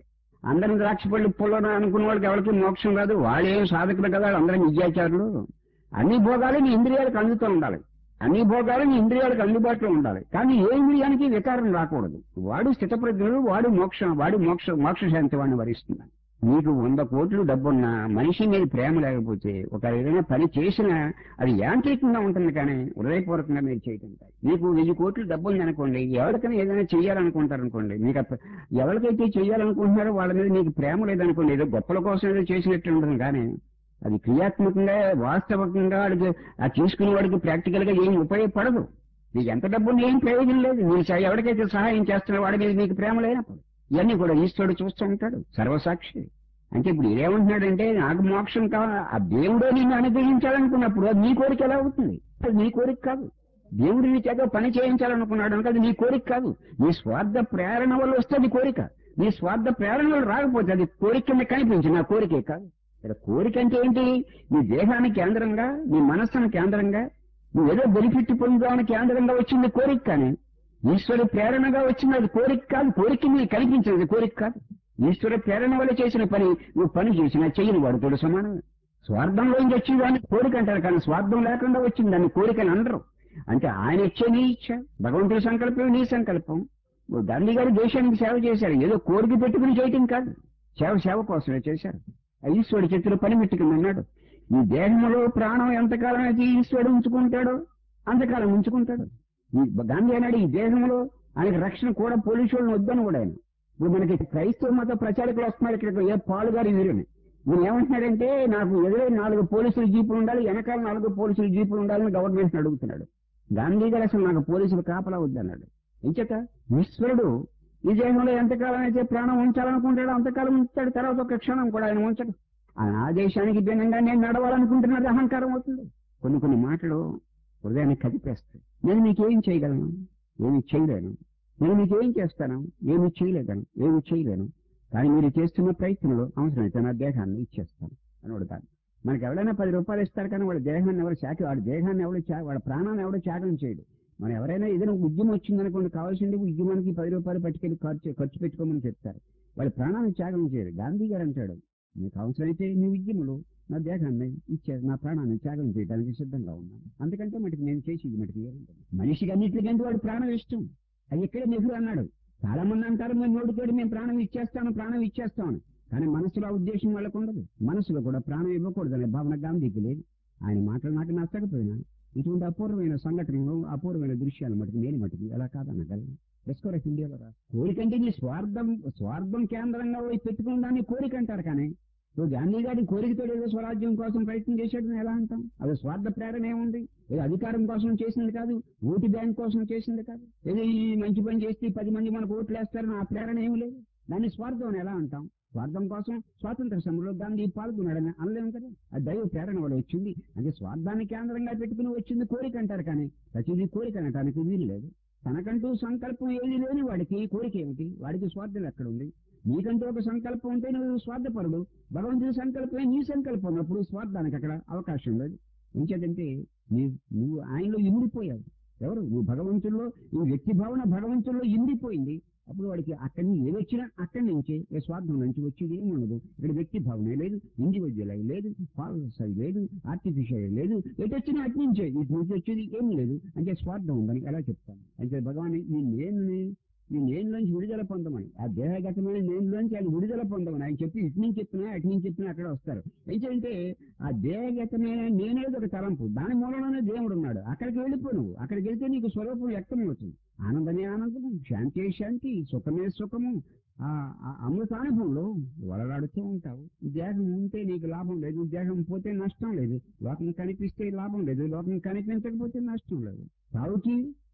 అందరం ద్రాక్ష పళ్ళు పొలను అనుకున్న వాళ్ళకి ఎవరికి మోక్షం రాదు వాళ్ళేం సాధకులు కదా అందరం మిథ్యాచారులు అన్ని భోగాలు నీ ఇంద్రియాలకు అందుతూ ఉండాలి అన్ని భోగాలు నీ ఇంద్రియాలకు అందుబాటులో ఉండాలి కానీ ఏ ఇంద్రియానికి వికారం రాకూడదు వాడు స్థితప్రజ్ఞుడు వాడు మోక్షం వాడు మోక్ష మోక్ష శాంతి వాడిని వరిస్తున్నాడు నీకు వంద కోట్లు డబ్బున్నా మనిషి మీద ప్రేమ లేకపోతే ఒక ఏదైనా పని చేసినా అది యాంత్రికంగా ఉంటుంది కానీ హృదయపూర్వకంగా మీరు చేయటం కాదు. నీకు వెయ్యి కోట్లు డబ్బు ఉంది అనుకోండి ఎవరికైనా ఏదైనా చేయాలనుకుంటారు అనుకోండి మీకు అప్ప- ఎవరికైతే చేయాలనుకుంటున్నారో వాళ్ళ మీద నీకు ప్రేమ లేదనుకోండి ఏదో గొప్పల కోసం ఏదో చేసినట్టు ఉంటుంది కానీ అది క్రియాత్మకంగా వాస్తవకంగా వాడికి ఆ తీసుకునే వాడికి ప్రాక్టికల్ గా ఏం ఉపయోగపడదు నీకు ఎంత డబ్బు ఉంది, ఏం ప్రయోజనం లేదు నేను స- ఎవరికైతే సహాయం చేస్తున్నా వాడి మీద నీకు ప్రేమ లేనప్పుడు ఇవన్నీ కూడా ఈశ్వరుడు చూస్తూ ఉంటాడు సర్వసాక్షి అంటే ఇప్పుడు ఏమంటున్నాడంటే నాకు మోక్షం కావాలి ఆ దేవుడే నిన్ను అనుగ్రహించాలనుకున్నప్పుడు అది నీ కోరిక ఎలా అవుతుంది అది నీ కోరిక కాదు దేవుడు నీ చేత పని చేయించాలనుకున్నాడు అంటే అది నీ కోరిక కాదు నీ స్వార్థ ప్రేరణ వల్ల వస్తే అది కోరిక నీ స్వార్థ ప్రేరణ వల్ల రాకపోతే అది కోరిక కింద కనిపించి నా కోరికే కాదు ఇక్కడ కోరిక అంటే ఏంటి నీ దేహాన్ని కేంద్రంగా నీ మనస్సును కేంద్రంగా నువ్వు ఏదో బెనిఫిట్ పొందుదామని కేంద్రంగా వచ్చింది కోరిక కానీ ఈశ్వరు ప్రేరణగా వచ్చింది అది కోరిక కాదు కోరిక నీకు కనిపించింది కోరిక కాదు ఈశ్వర ప్రేరణ వల్ల చేసిన పని నువ్వు పని చేసినా చెయ్యని వాడితోడు సమానమే స్వార్థంలో నుంచి వచ్చింది దాన్ని కోరిక అంటారు కానీ స్వార్థం లేకుండా వచ్చింది దాన్ని కోరికని అనరు అంటే ఆయన ఇచ్చే నీ ఇచ్చ భగవంతుడి సంకల్పం నీ సంకల్పం నువ్వు గాంధీ గారు దేశానికి సేవ చేశారు ఏదో కోరిక పెట్టుకుని చేయటం కాదు సేవ సేవ కోసమే చేశారు ఆ ఈశ్వరుడి చేతిలో పని పెట్టుకుని ఉన్నాడు ఈ దేహంలో ప్రాణం ఎంతకాలం అయితే ఈశ్వరుడు ఉంచుకుంటాడో అంతకాలం ఉంచుకుంటాడు ఈ గాంధీ అన్నాడు ఈ దేహంలో ఆయనకి రక్షణ కూడా పోలీసు వాళ్ళని వద్దని కూడా ఆయన ఇప్పుడు మనకి క్రైస్తవ మత ప్రచారకులు వస్తున్నారు ఇక్కడ ఏ పాలుగారి వీరుని ఈయన ఏమంటున్నాడంటే నాకు ఎదురే నాలుగు పోలీసులు జీపులు ఉండాలి వెనకాల నాలుగు పోలీసులు జీపులు ఉండాలని గవర్నమెంట్ అడుగుతున్నాడు గాంధీ గారు అసలు నాకు పోలీసులు కాపలా వద్దన్నాడు ఎంచేత ఈశ్వరుడు ఈ దేహంలో ఎంతకాలం అయితే ప్రాణం ఉంచాలనుకుంటాడో అంతకాలం ఉంచుతాడు తర్వాత ఒక క్షణం కూడా ఆయన ఉంచడు ఆయన ఆదేశానికి భిన్నంగా నేను నడవాలనుకుంటున్నది అహంకారం అవుతుంది కొన్ని కొన్ని మాటలు హృదయాన్ని కదిపేస్తాయి నేను మీకేం చేయగలను ఏమి చేయలేను నేను మీకేం చేస్తాను ఏమి చేయలేను ఏమి చేయలేను కానీ మీరు చేస్తున్న ప్రయత్నంలో అవసరమైతే నా దేహాన్ని ఇచ్చేస్తాను అని అడుగుతాను మనకి ఎవరైనా పది రూపాయలు ఇస్తారు కానీ వాడి దేహాన్ని ఎవరు శాఖ వాడి దేహాన్ని ఎవడు త్యా- వాడి ప్రాణాన్ని ఎవడు త్యాగం చేయడు మనం ఎవరైనా ఏదైనా ఉద్యమం వచ్చిందనుకోండి కావాల్సింది ఉద్యమానికి పది రూపాయలు పట్టుకెళ్ళి ఖర్చు ఖర్చు పెట్టుకోమని చెప్తారు వాళ్ళ ప్రాణాన్ని త్యాగం చేయరు గాంధీ గారు అంటాడు మీకు అవసరమైతే మీ ఉద్యమంలో నా దేహాన్ని ఇచ్చే నా ప్రాణాన్ని త్యాగం చేయడానికి సిద్ధంగా ఉన్నాను అందుకంటే మటుకు నేను చేసేది మటుకు ఏముండదు. మనిషికి అన్నిటికంటే వాడు ప్రాణం ఇష్టం అది ఎక్కడే నెహ్రూ అన్నాడు చాలా మంది అంటారు మేము నోటితోటి మేము ప్రాణం ఇచ్చేస్తాను ప్రాణం ఇచ్చేస్తామని కానీ మనసులో ఆ ఉద్దేశం వాళ్ళకు ఉండదు మనసులో కూడా ప్రాణం ఇవ్వకూడదనే భావన గాంధీకి లేదు ఆయన మాటలు నాకు నచ్చకపోయినా ఇటువంటి అపూర్వమైన సంఘటనలు అపూర్వమైన దృశ్యాలు మటుకు నేను మటుకు ఎలా కాదనగలను డిస్కవర్ ఆఫ్ ఇండియాలో రా కోరికంటే నీ స్వార్థం స్వార్థం కేంద్రంగా పోయి పెట్టుకున్న దాన్ని కోరిక అంటారు కానీ ఇప్పుడు గాంధీ గారి కోరికతో ఏదో స్వరాజ్యం కోసం ప్రయత్నం చేశాడు ఎలా అంటాం అది స్వార్థ ప్రేరణ ఏముంది ఏదో అధికారం కోసం చేసింది కాదు ఓటు బ్యాంక్ కోసం చేసింది కాదు ఏదో ఈ మంచి పని చేస్తే పది మంది మనకు ఓట్లు వేస్తారని ఆ ప్రేరణ ఏమి లేదు దాన్ని స్వార్థం అని ఎలా అంటాం స్వార్థం కోసం స్వాతంత్ర సమరంలో గాంధీ పాల్గొన్నాడని అనలేము కదా అది దైవ ప్రేరణ వల్ల వచ్చింది అంటే స్వార్థాన్ని కేంద్రంగా పెట్టుకుని వచ్చింది కోరిక అంటారు కానీ ప్రతిదీ కోరిక అనటానికి వీలు లేదు తనకంటూ సంకల్పం ఏది లేని వాడికి కోరిక ఏమిటి వాడికి స్వార్థం ఎక్కడుంది నీకంటూ ఒక సంకల్పం ఉంటే నువ్వు స్వార్థపరుడు భగవంతుడి సంకల్పమే నీ సంకల్పం ఉన్నప్పుడు స్వార్థానికి అక్కడ అవకాశం లేదు ఇంకేదంటే నీ నువ్వు ఆయనలో ఇమిడిపోయావు ఎవరు నువ్వు భగవంతుల్లో ఈ వ్యక్తి భావన భగవంతుల్లో ఇమిడిపోయింది అప్పుడు వాడికి అక్కడి నుంచి ఏది వచ్చినా అక్కడి నుంచి ఏ స్వార్థం నుంచి వచ్చేది ఏమి ఉండదు ఇక్కడ వ్యక్తి భావన లేదు ఇండివిజువల్ అయి లేదు ఫాల్స్ అయి లేదు ఆర్టిఫిషియల్ లేదు ఎటు వచ్చినా అటు నుంచే ఇటు నుంచి వచ్చేది ఏమి లేదు అంటే స్వార్థం ఉందని ఎలా చెప్తాను అంటే భగవాన్ ఈ నేను ఈ నేనులోంచి విడుదల పొందమని ఆ దేహగతమైన నేనులోంచి అది విడుదల పొందమని ఆయన చెప్పి ఇటు నుంచి చెప్పినా అటు నుంచి చెప్పినా అక్కడ వస్తారు ఏంటంటే ఆ దేహగతమైన నేనేది ఒక తలంపు దాని మూలంలోనే దేవుడు ఉన్నాడు అక్కడికి వెళ్ళిపో నువ్వు అక్కడికి వెళ్తే నీకు స్వరూపం వ్యక్తమవుతుంది ఆనందమే ఆనందము శాంతి శాంతి సుఖమే సుఖము ఆ ఆ అమృతానుభవంలో వలలాడుతూ ఉంటావు ఈ దేహం ఉంటే నీకు లాభం లేదు ఈ దేహం పోతే నష్టం లేదు లోకం కనిపిస్తే లాభం లేదు లోకం కనిపించకపోతే నష్టం లేదు సావుకి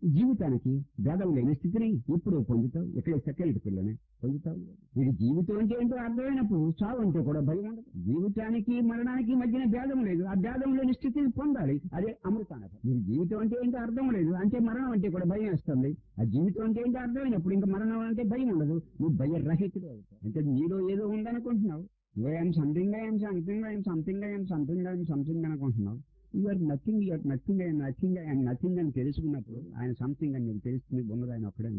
జీవితానికి భేదం లేని స్థితిని ఇప్పుడు పొందుతావు ఇక్కడ సెకండ్ పిల్లని పొందుతావు ఇది జీవితం అంటే ఏంటో అర్థమైనప్పుడు చావు అంటే కూడా భయం ఉండదు జీవితానికి మరణానికి మధ్యన భేదం లేదు ఆ భేదం లేని స్థితిని పొందాలి అదే అమృతానకం మీరు జీవితం అంటే ఏంటో అర్థం లేదు అంటే మరణం అంటే కూడా భయం వేస్తుంది ఆ జీవితం అంటే ఏంటో అర్థమైనప్పుడు ఇంకా మరణం అంటే భయం ఉండదు నువ్వు భయరహితుడు అవుతావు అంటే నీలో ఏదో ఉందనుకుంటున్నావు I'm something I'm something I'm something I'm something I'm something అనుకుంటున్నావు you're nothing you're nothing I'm nothing I'm nothing అని తెలుసుకున్నప్పుడు ఆయన సంథింగ్ అని నీకు తెలుస్తుంది ఉన్నది ఆయన ఒక్కడే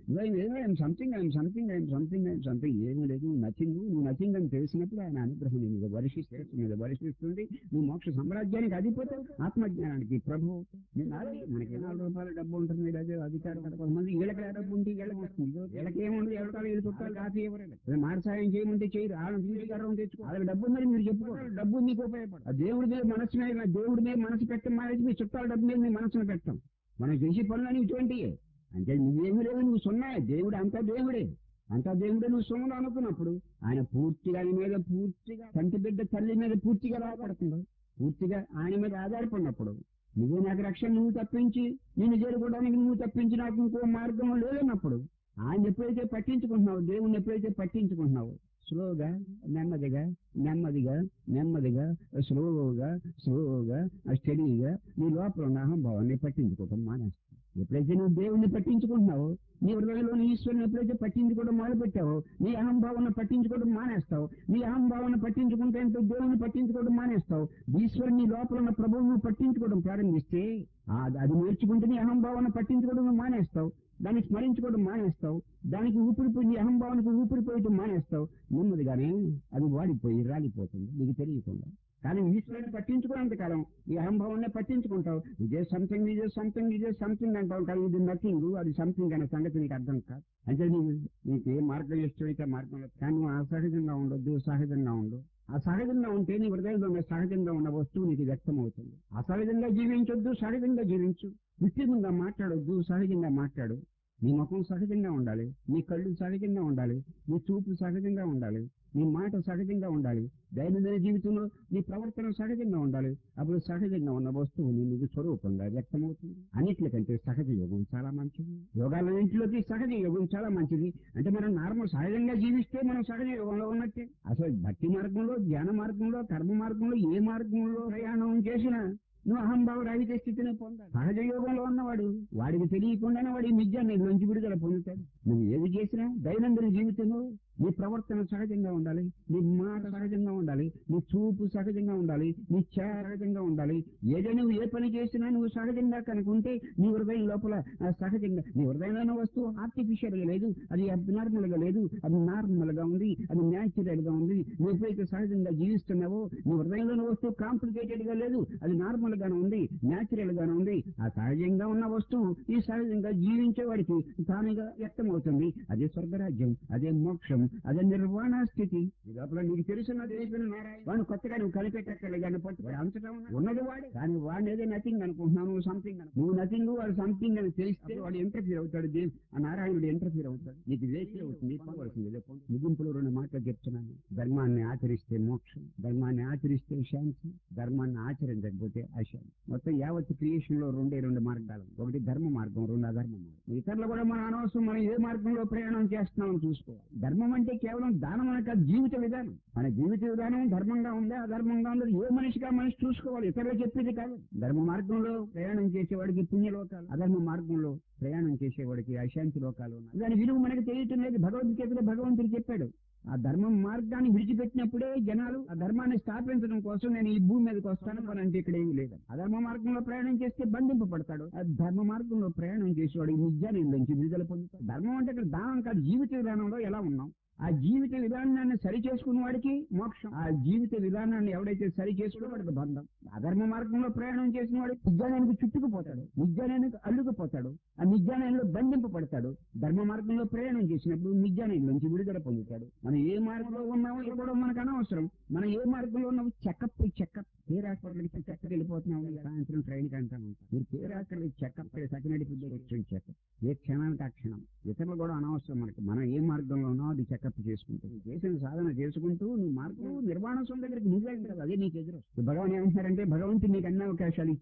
I'm something I'm something I'm something I'm something ఏమీ లేదు నువ్వు నథింగ్ నువ్వు నథింగ్ అని తెలిసినప్పుడు ఆయన అనుగ్రహం నీ మీద వర్షిస్తే మీద వర్షిస్తుంది నువ్వు మోక్ష సామ్రాజ్యానికి అధిపోతావు ఆత్మజ్ఞానానికి ప్రభు అవుతావు. నేను ఆల్రెడీ మనకి నాలుగు రూపాయల డబ్బు ఉంటుంది లేదా అధికారం కదా కొంతమంది వీళ్ళకి డబ్బు ఉంటే వీళ్ళకి వస్తుంది వీళ్ళకి ఏముంది ఎవరికాలు వీళ్ళు చుట్టాలు కాఫీ ఎవరైనా మాట సాయం చేయమంటే చేయరు వాళ్ళని తీసుకు గర్వం తెచ్చుకో వాళ్ళకి డబ్బు ఉందని మీరు చెప్పుకోవాలి డబ్బు మీకు ఉపయోగపడదు ఆ దేవుడి మీద మనసు మీద దేవుడి మీద మనసు పెట్టడం మానేసి మీ చుట్టాల డబ్బు మీద మీ మనసును పెట్టాం మనం చేసే పనులని ఇటువంటివే అంటే నువ్వేమి లేవు నువ్వు సున్నాయే దేవుడు అంతా దేవుడే అంతా దేవుడే నువ్వు సొమ్ములు అనుకున్నప్పుడు ఆయన పూర్తిగా ఆయన మీద పూర్తిగా కంటి బిడ్డ తల్లి మీద పూర్తిగా రాబడుతుంది పూర్తిగా ఆయన మీద ఆధారపడినప్పుడు నువ్వు నాకు రక్షణ నువ్వు తప్పించి నేను చేరుకోవడానికి నువ్వు తప్పించి నాకు ఇంకో మార్గం లేదన్నప్పుడు ఆయన ఎప్పుడైతే పట్టించుకుంటున్నావు దేవుణ్ణి ఎప్పుడైతే పట్టించుకుంటున్నావు స్లోగా నెమ్మదిగా నెమ్మదిగా నెమ్మదిగా స్లోగా స్లోగా స్టడీగా నీ లోపల ఉన్న అహంభావాన్ని పట్టించుకోవటం మానేస్తావు ఎప్పుడైతే నువ్వు దేవుణ్ణి పట్టించుకుంటున్నావు నీ హృదయంలోని ఈశ్వరుని ఎప్పుడైతే పట్టించుకోవడం మొదలు పెట్టావో నీ అహంభావాన్ని పట్టించుకోవడం మానేస్తావు నీ అహంభావాన్ని పట్టించుకుంటే ఎంతో దేవుని పట్టించుకోవడం మానేస్తావు ఈశ్వరుని నీ లోపల ఉన్న ప్రభువును పట్టించుకోవడం ప్రారంభిస్తే ఆ- అది నేర్చుకుంటే నీ అహంభావాన్ని పట్టించుకోవడం నువ్వు మానేస్తావు దాన్ని స్మరించుకోవడం మానేస్తావు దానికి ఊపిరిపోయి నీ అహంభావానికి ఊపిరిపోయటం మానేస్తావు నెమ్మదిగానే అది వాడిపోయి రాలిపోతుంది నీకు తెలియకుండా కానీ ఈశ్వరుని పట్టించుకున్నంత కాలం ఈ అహంభావాన్ని పట్టించుకుంటావు ఇదే సంథింగ్ ఇదే సంథింగ్ ఇదే సంథింగ్ అంటావు కానీ ఇది నథింగ్ అది సంథింగ్ అనే సంగతి నీకు అర్థం కాదు అంటే నీకు నీకు ఏ మార్గం ఇష్టమైతే ఆ మార్గంలో కానీ నువ్వు అసహజంగా ఉండొద్దు సహజంగా ఉండు ఆ సహజంగా ఉంటే నీ హృదయంలో ఉన్న సహజంగా ఉన్న వస్తువు నీకు వ్యక్తం అవుతుంది అసహజంగా జీవించొద్దు సహజంగా జీవించు కృత్రిమంగా మాట్లాడొద్దు సహజంగా మాట్లాడు నీ ముఖం సహజంగా ఉండాలి నీ కళ్ళు సహజంగా ఉండాలి నీ చూపు సహజంగా ఉండాలి నీ మాట సహజంగా ఉండాలి దైనందిన జీవితంలో నీ ప్రవర్తన సహజంగా ఉండాలి అప్పుడు సహజంగా ఉన్న వస్తువు నీ నీకు స్వరూపంగా వ్యక్తమవుతుంది అన్నిటికంటే సహజ యోగం చాలా మంచిది యోగాలన్నింటిలోకి సహజ యోగం చాలా మంచిది అంటే మనం నార్మల్ సహజంగా జీవిస్తే మనం సహజ యోగంలో ఉన్నట్టే అసలు భక్తి మార్గంలో ధ్యాన మార్గంలో కర్మ మార్గంలో ఏ మార్గంలో ప్రయాణం చేసినా నువ్వు అహంభావ రహిత స్థితిని పొందాలి సహజ యోగంలో ఉన్నవాడు వాడికి తెలియకుండానే వాడి నిజాన్ని నుంచి విడుదల పొందుతాడు నువ్వు ఏది చేసినా దైనందిన జీవితంలో నీ ప్రవర్తన సహజంగా ఉండాలి నీ మాట సహజంగా ఉండాలి నీ చూపు సహజంగా ఉండాలి నీ చేర సహజంగా ఉండాలి ఏదైనా నువ్వు ఏ పని చేసినా నువ్వు సహజంగా కనుకుంటే నీ హృదయం లోపల ఆ సహజంగా నీ హృదయంలో ఉన్న వస్తువు ఆర్టిఫిషియల్ గా లేదు అది అబ్నార్మల్ గా లేదు అది నార్మల్ గా ఉంది అది న్యాచురల్ గా ఉంది నువ్వు ఎప్పుడైతే సహజంగా జీవిస్తున్నావో నీ హృదయంలో ఉన్న వస్తువు కాంప్లికేటెడ్ గా లేదు అది నార్మల్ గానే ఉంది న్యాచురల్ గానే ఉంది ఆ సహజంగా ఉన్న వస్తువు ఈ సహజంగా జీవించే వాడికి తానుగా వ్యక్తం అవుతుంది అదే స్వర్గరాజ్యం అదే మోక్షం అదే నిర్వాణ స్థితి ఈ లోపల నీకు తెలుసున్నది అయిపోయిన నారాయణ వాడు కొత్తగా నువ్వు కలిపెట్టక్కర్లే కానీ పట్టు వాడు అంతటా ఉన్నాడు. ఉన్నది వాడే కానీ వాడు ఏదో నథింగ్ అనుకుంటున్నావు నువ్వు సంథింగ్ నువ్వు నథింగ్ వాడు సంథింగ్ అని తెలిస్తే వాడు ఇంటర్ఫీర్ అవుతాడు దే- ఆ నారాయణుడు ఇంటర్ఫీర్ అవుతాడు నీకు వేసి అవుతుంది పొందవలసింది ఇదే పొందు. ముగింపులో రెండు మాటలు చెప్తున్నాను ధర్మాన్ని ఆచరిస్తే మోక్షం ధర్మాన్ని ఆచరిస్తే శాంతి ధర్మాన్ని ఆచరించకపోతే అశాంతి మొత్తం యావత్ క్రియేషన్ లో రెండే రెండు మార్గాలు ఒకటి ధర్మ మార్గం రెండు అధర్మ మార్గం ఇతరులు కూడా మన అనవసరం మనం ఏ మార్గంలో ప్రయాణం చేస్తున్నామని చూసుకోవాలి ధర్మం అంటే కేవలం దానం అనే కాదు జీవిత విధానం మన జీవిత విధానం ధర్మంగా ఉందా అధర్మంగా ఉందా ఏ మనిషిగా మనిషి చూసుకోవాలి ఇతరులు చెప్పేది కాదు ధర్మ మార్గంలో ప్రయాణం చేసేవాడికి పుణ్యలోకాలు అధర్మ మార్గంలో ప్రయాణం చేసేవాడికి అశాంతి లోకాలు ఉన్నాయి దాని విలువ మనకు తెలియటం లేదు భగవద్గీతలో భగవంతుడు చెప్పాడు ఆ ధర్మం మార్గాన్ని విడిచిపెట్టినప్పుడే జనాలు ఆ ధర్మాన్ని స్థాపించడం కోసం నేను ఈ భూమి మీదకి వస్తాను అని అంటే ఇక్కడ ఏమీ లేదు అధర్మ మార్గంలో ప్రయాణం చేస్తే బంధింపబడతాడు ఆ ధర్మ మార్గంలో ప్రయాణం చేసేవాడు ఈ నిజాన్ని నుంచి విడుదల పొందుతాడు ధర్మం అంటే ఇక్కడ దానం కాదు జీవిత విధానంలో ఎలా ఉన్నాం ఆ జీవిత విధానాన్ని సరి చేసుకున్న వాడికి మోక్షం ఆ జీవిత విధానాన్ని ఎవడైతే సరి చేసుకున్న వాడికి బంధం అధర్మ మార్గంలో ప్రయాణం చేసిన వాడు నిజానానికి చుట్టుకుపోతాడు నిజానానికి అల్లుకుపోతాడు ఆ నిజానంలో బంధింపబడతాడు ధర్మ మార్గంలో ప్రయాణం చేసినప్పుడు నిజానం నుంచి విడుదల పొందుతాడు మనం ఏ మార్గంలో ఉన్నామో ఇవ్వడం మనకు అనవసరం మనం ఏ మార్గంలో ఉన్నామో చెకప్ చెకప్ పేరు హాస్పిటల్కి చెక్కకి వెళ్ళిపోతున్నాము సాయంత్రం ట్రైన్ కి అంటాను మీరు పేరు hospital checkup second food checkup ఏ క్షణానికి ఆ క్షణం ఇతరులు కూడా అనవసరం మనకి మనం ఏ మార్గంలో ఉన్నామో అది చెకప్ చేసుకుంటూ నువ్వు చేసిన సాధన చేసుకుంటూ నీ మార్గం నిర్మాణ స్వామి దగ్గరికి నువ్వే కదా అదే నీకు ఎదురు భగవాన్ ఏమంటారంటే భగవంతుడు నీకు అన్ని అవకాశాలు ఇచ్చాడు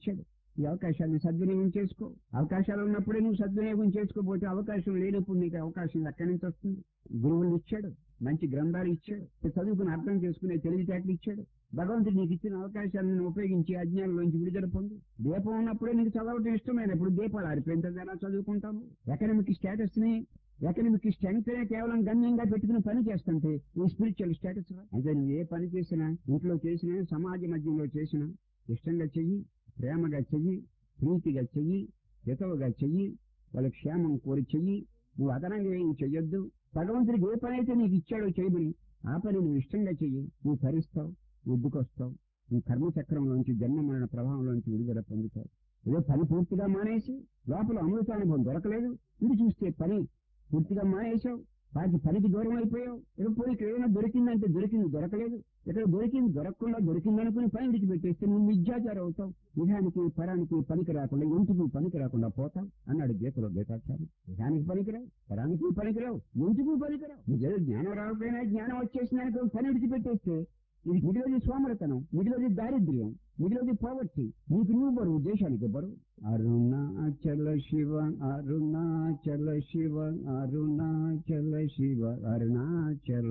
ఈ అవకాశాన్ని సద్వినియోగం చేసుకో అవకాశాలు ఉన్నప్పుడే నువ్వు సద్వినియోగం చేసుకోకపోతే అవకాశం లేనప్పుడు నీకు అవకాశం ఎక్కడి నుంచి వస్తుంది గురువులు ఇచ్చాడు మంచి గ్రంథాలు ఇచ్చాడు చదువుకుని అర్థం చేసుకునే తెలివితేటలు ఇచ్చాడు భగవంతుడు నీకు ఇచ్చిన అవకాశాలను ఉపయోగించి అజ్ఞానంలోంచి విడుదల పొందు దీపం ఉన్నప్పుడే నీకు చదవటం ఇష్టమైనప్పుడు దీపాలు ఆరిపోయిన తర్వాత ఎలా చదువుకుంటాము ఎకనమిక్ స్టేటస్ ని ఎకనమిక్ స్ట్రెంగ్త్ నే కేవలం గమ్యంగా పెట్టుకుని పని చేస్తుంటే ఈ స్పిరిచువల్ స్టేటస్ అంటే నువ్వు ఏ పని చేసినా ఇంట్లో చేసినా సమాజ మధ్యంలో చేసినా ఇష్టంగా చెయ్యి ప్రేమగా చెయ్యి ప్రీతిగా చెయ్యి హితవుగా చెయ్యి వాళ్ళ క్షేమం కోరి చెయ్యి నువ్వు అదనంగా ఏం చెయ్యొద్దు భగవంతుడికి ఏ పని అయితే నీకు ఇచ్చాడో చేయమని ఆ పని నువ్వు ఇష్టంగా చెయ్యి నువ్వు తరిస్తావు ఉద్దుకొస్తావు నువ్వు కర్మచక్రంలోంచి జన్మ మరణ ప్రభావంలోంచి విడుదల పొందుతావు ఏదో పని పూర్తిగా మానేసి లోపల అమృతానుభవం దొరకలేదు ఇది చూస్తే పని పూర్తిగా మానేశావు వాటి పనికి దూరం అయిపోయావు ఏదో పోయి ఇక్కడ ఏమైనా దొరికిందంటే దొరికింది దొరకలేదు ఇక్కడ దొరికింది దొరకకుండా దొరికింది అనుకుని పని విడిచిపెట్టేస్తే నువ్వు నిజాచారం అవుతావు నిజానికి పరానికి పనికి రాకుండా ఇంటికి పనికి రాకుండా పోతావు అన్నాడు గీతలో గీతాచారి నిజానికి పనికిరావు పరానికి పనికిరావు ఇంటికి పనికిరావు నీకేదో జ్ఞానం రాకపోయినా జ్ఞానం వచ్చేసిందనుకో పని విడిచిపెట్టేస్తే ఇది మిగిలిది సోమరతనం మిగిలిది దారిద్ర్యం మిగిలిది పవర్టీ నీకు నువ్వు బరువు దేశానికి బరువు అరుణాచల శివ అరుణాచల శివ అరుణాచల శివ అరుణాచల